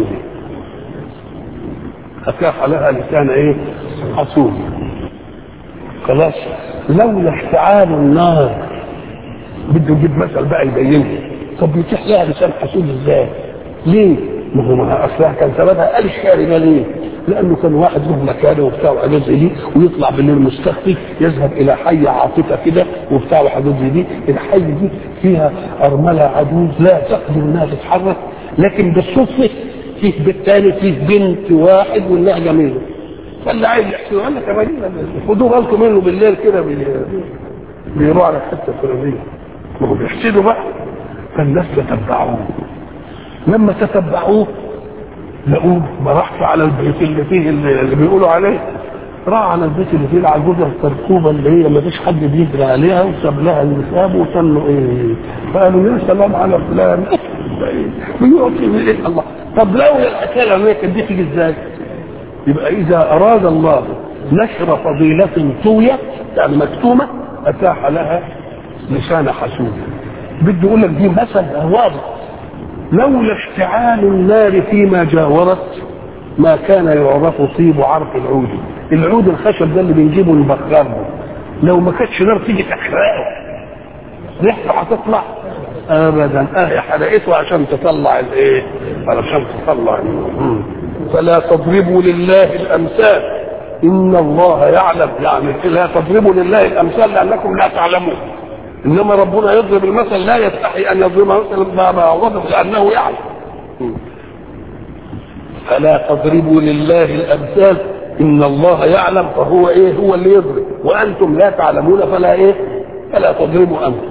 أتاح لها لسان إيه؟ حسود خلاص لولا اشتعال النار بده يجيب مثل بقى يبينه طب يتيح لها لسان حسود ازاي؟ ليه؟ ما هو ما اصلها كان سببها قال الشارع ده ليه؟ لانه كان واحد له مكانه وبتاع وحاجات زي دي ويطلع بالليل مستخفي يذهب الى حي عاطفه كده وبتاع وحاجات زي دي الحي دي فيها ارمله عجوز لا تقدر انها تتحرك لكن بالصدفه فيه بيت تاني فيه بنت واحد وانها جميله فاللي عايز يحسده قال لك يا مدينه خدوا بالكم منه بالليل كده بيروح على الحته الفلانيه ما هو بيحسدوا بقى فالناس تتبعوه لما تتبعوه لقوه ما راحش على البيت اللي فيه اللي, اللي بيقولوا عليه راح على البيت اللي فيه العجوزه التركوبه اللي هي ما فيش حد بيجري عليها وساب لها النساب وصلوا ايه فقالوا يا سلام على فلان بيقعد ايه الله طب لو الحكايه العلميه كانت دي تيجي ازاي؟ يبقى اذا اراد الله نشر فضيلة طوية يعني مكتومة اتاح لها لسان حسود بده يقول لك دي مثل واضح لولا اشتعال النار فيما جاورت ما كان يعرف طيب عرق العود العود الخشب ده اللي بنجيبه نبخره لو ما كانتش نار تيجي تحرقه ريحته هتطلع ابدا اه حرقته عشان تطلع الايه علشان تطلع فلا تضربوا لله الامثال ان الله يعلم يعني لا تضربوا لله الامثال لانكم لا تعلمون انما ربنا يضرب المثل لا يستحي ان يضرب مثلا ما وضب لانه يعلم فلا تضربوا لله الامثال ان الله يعلم فهو ايه هو اللي يضرب وانتم لا تعلمون فلا ايه فلا تضربوا امثال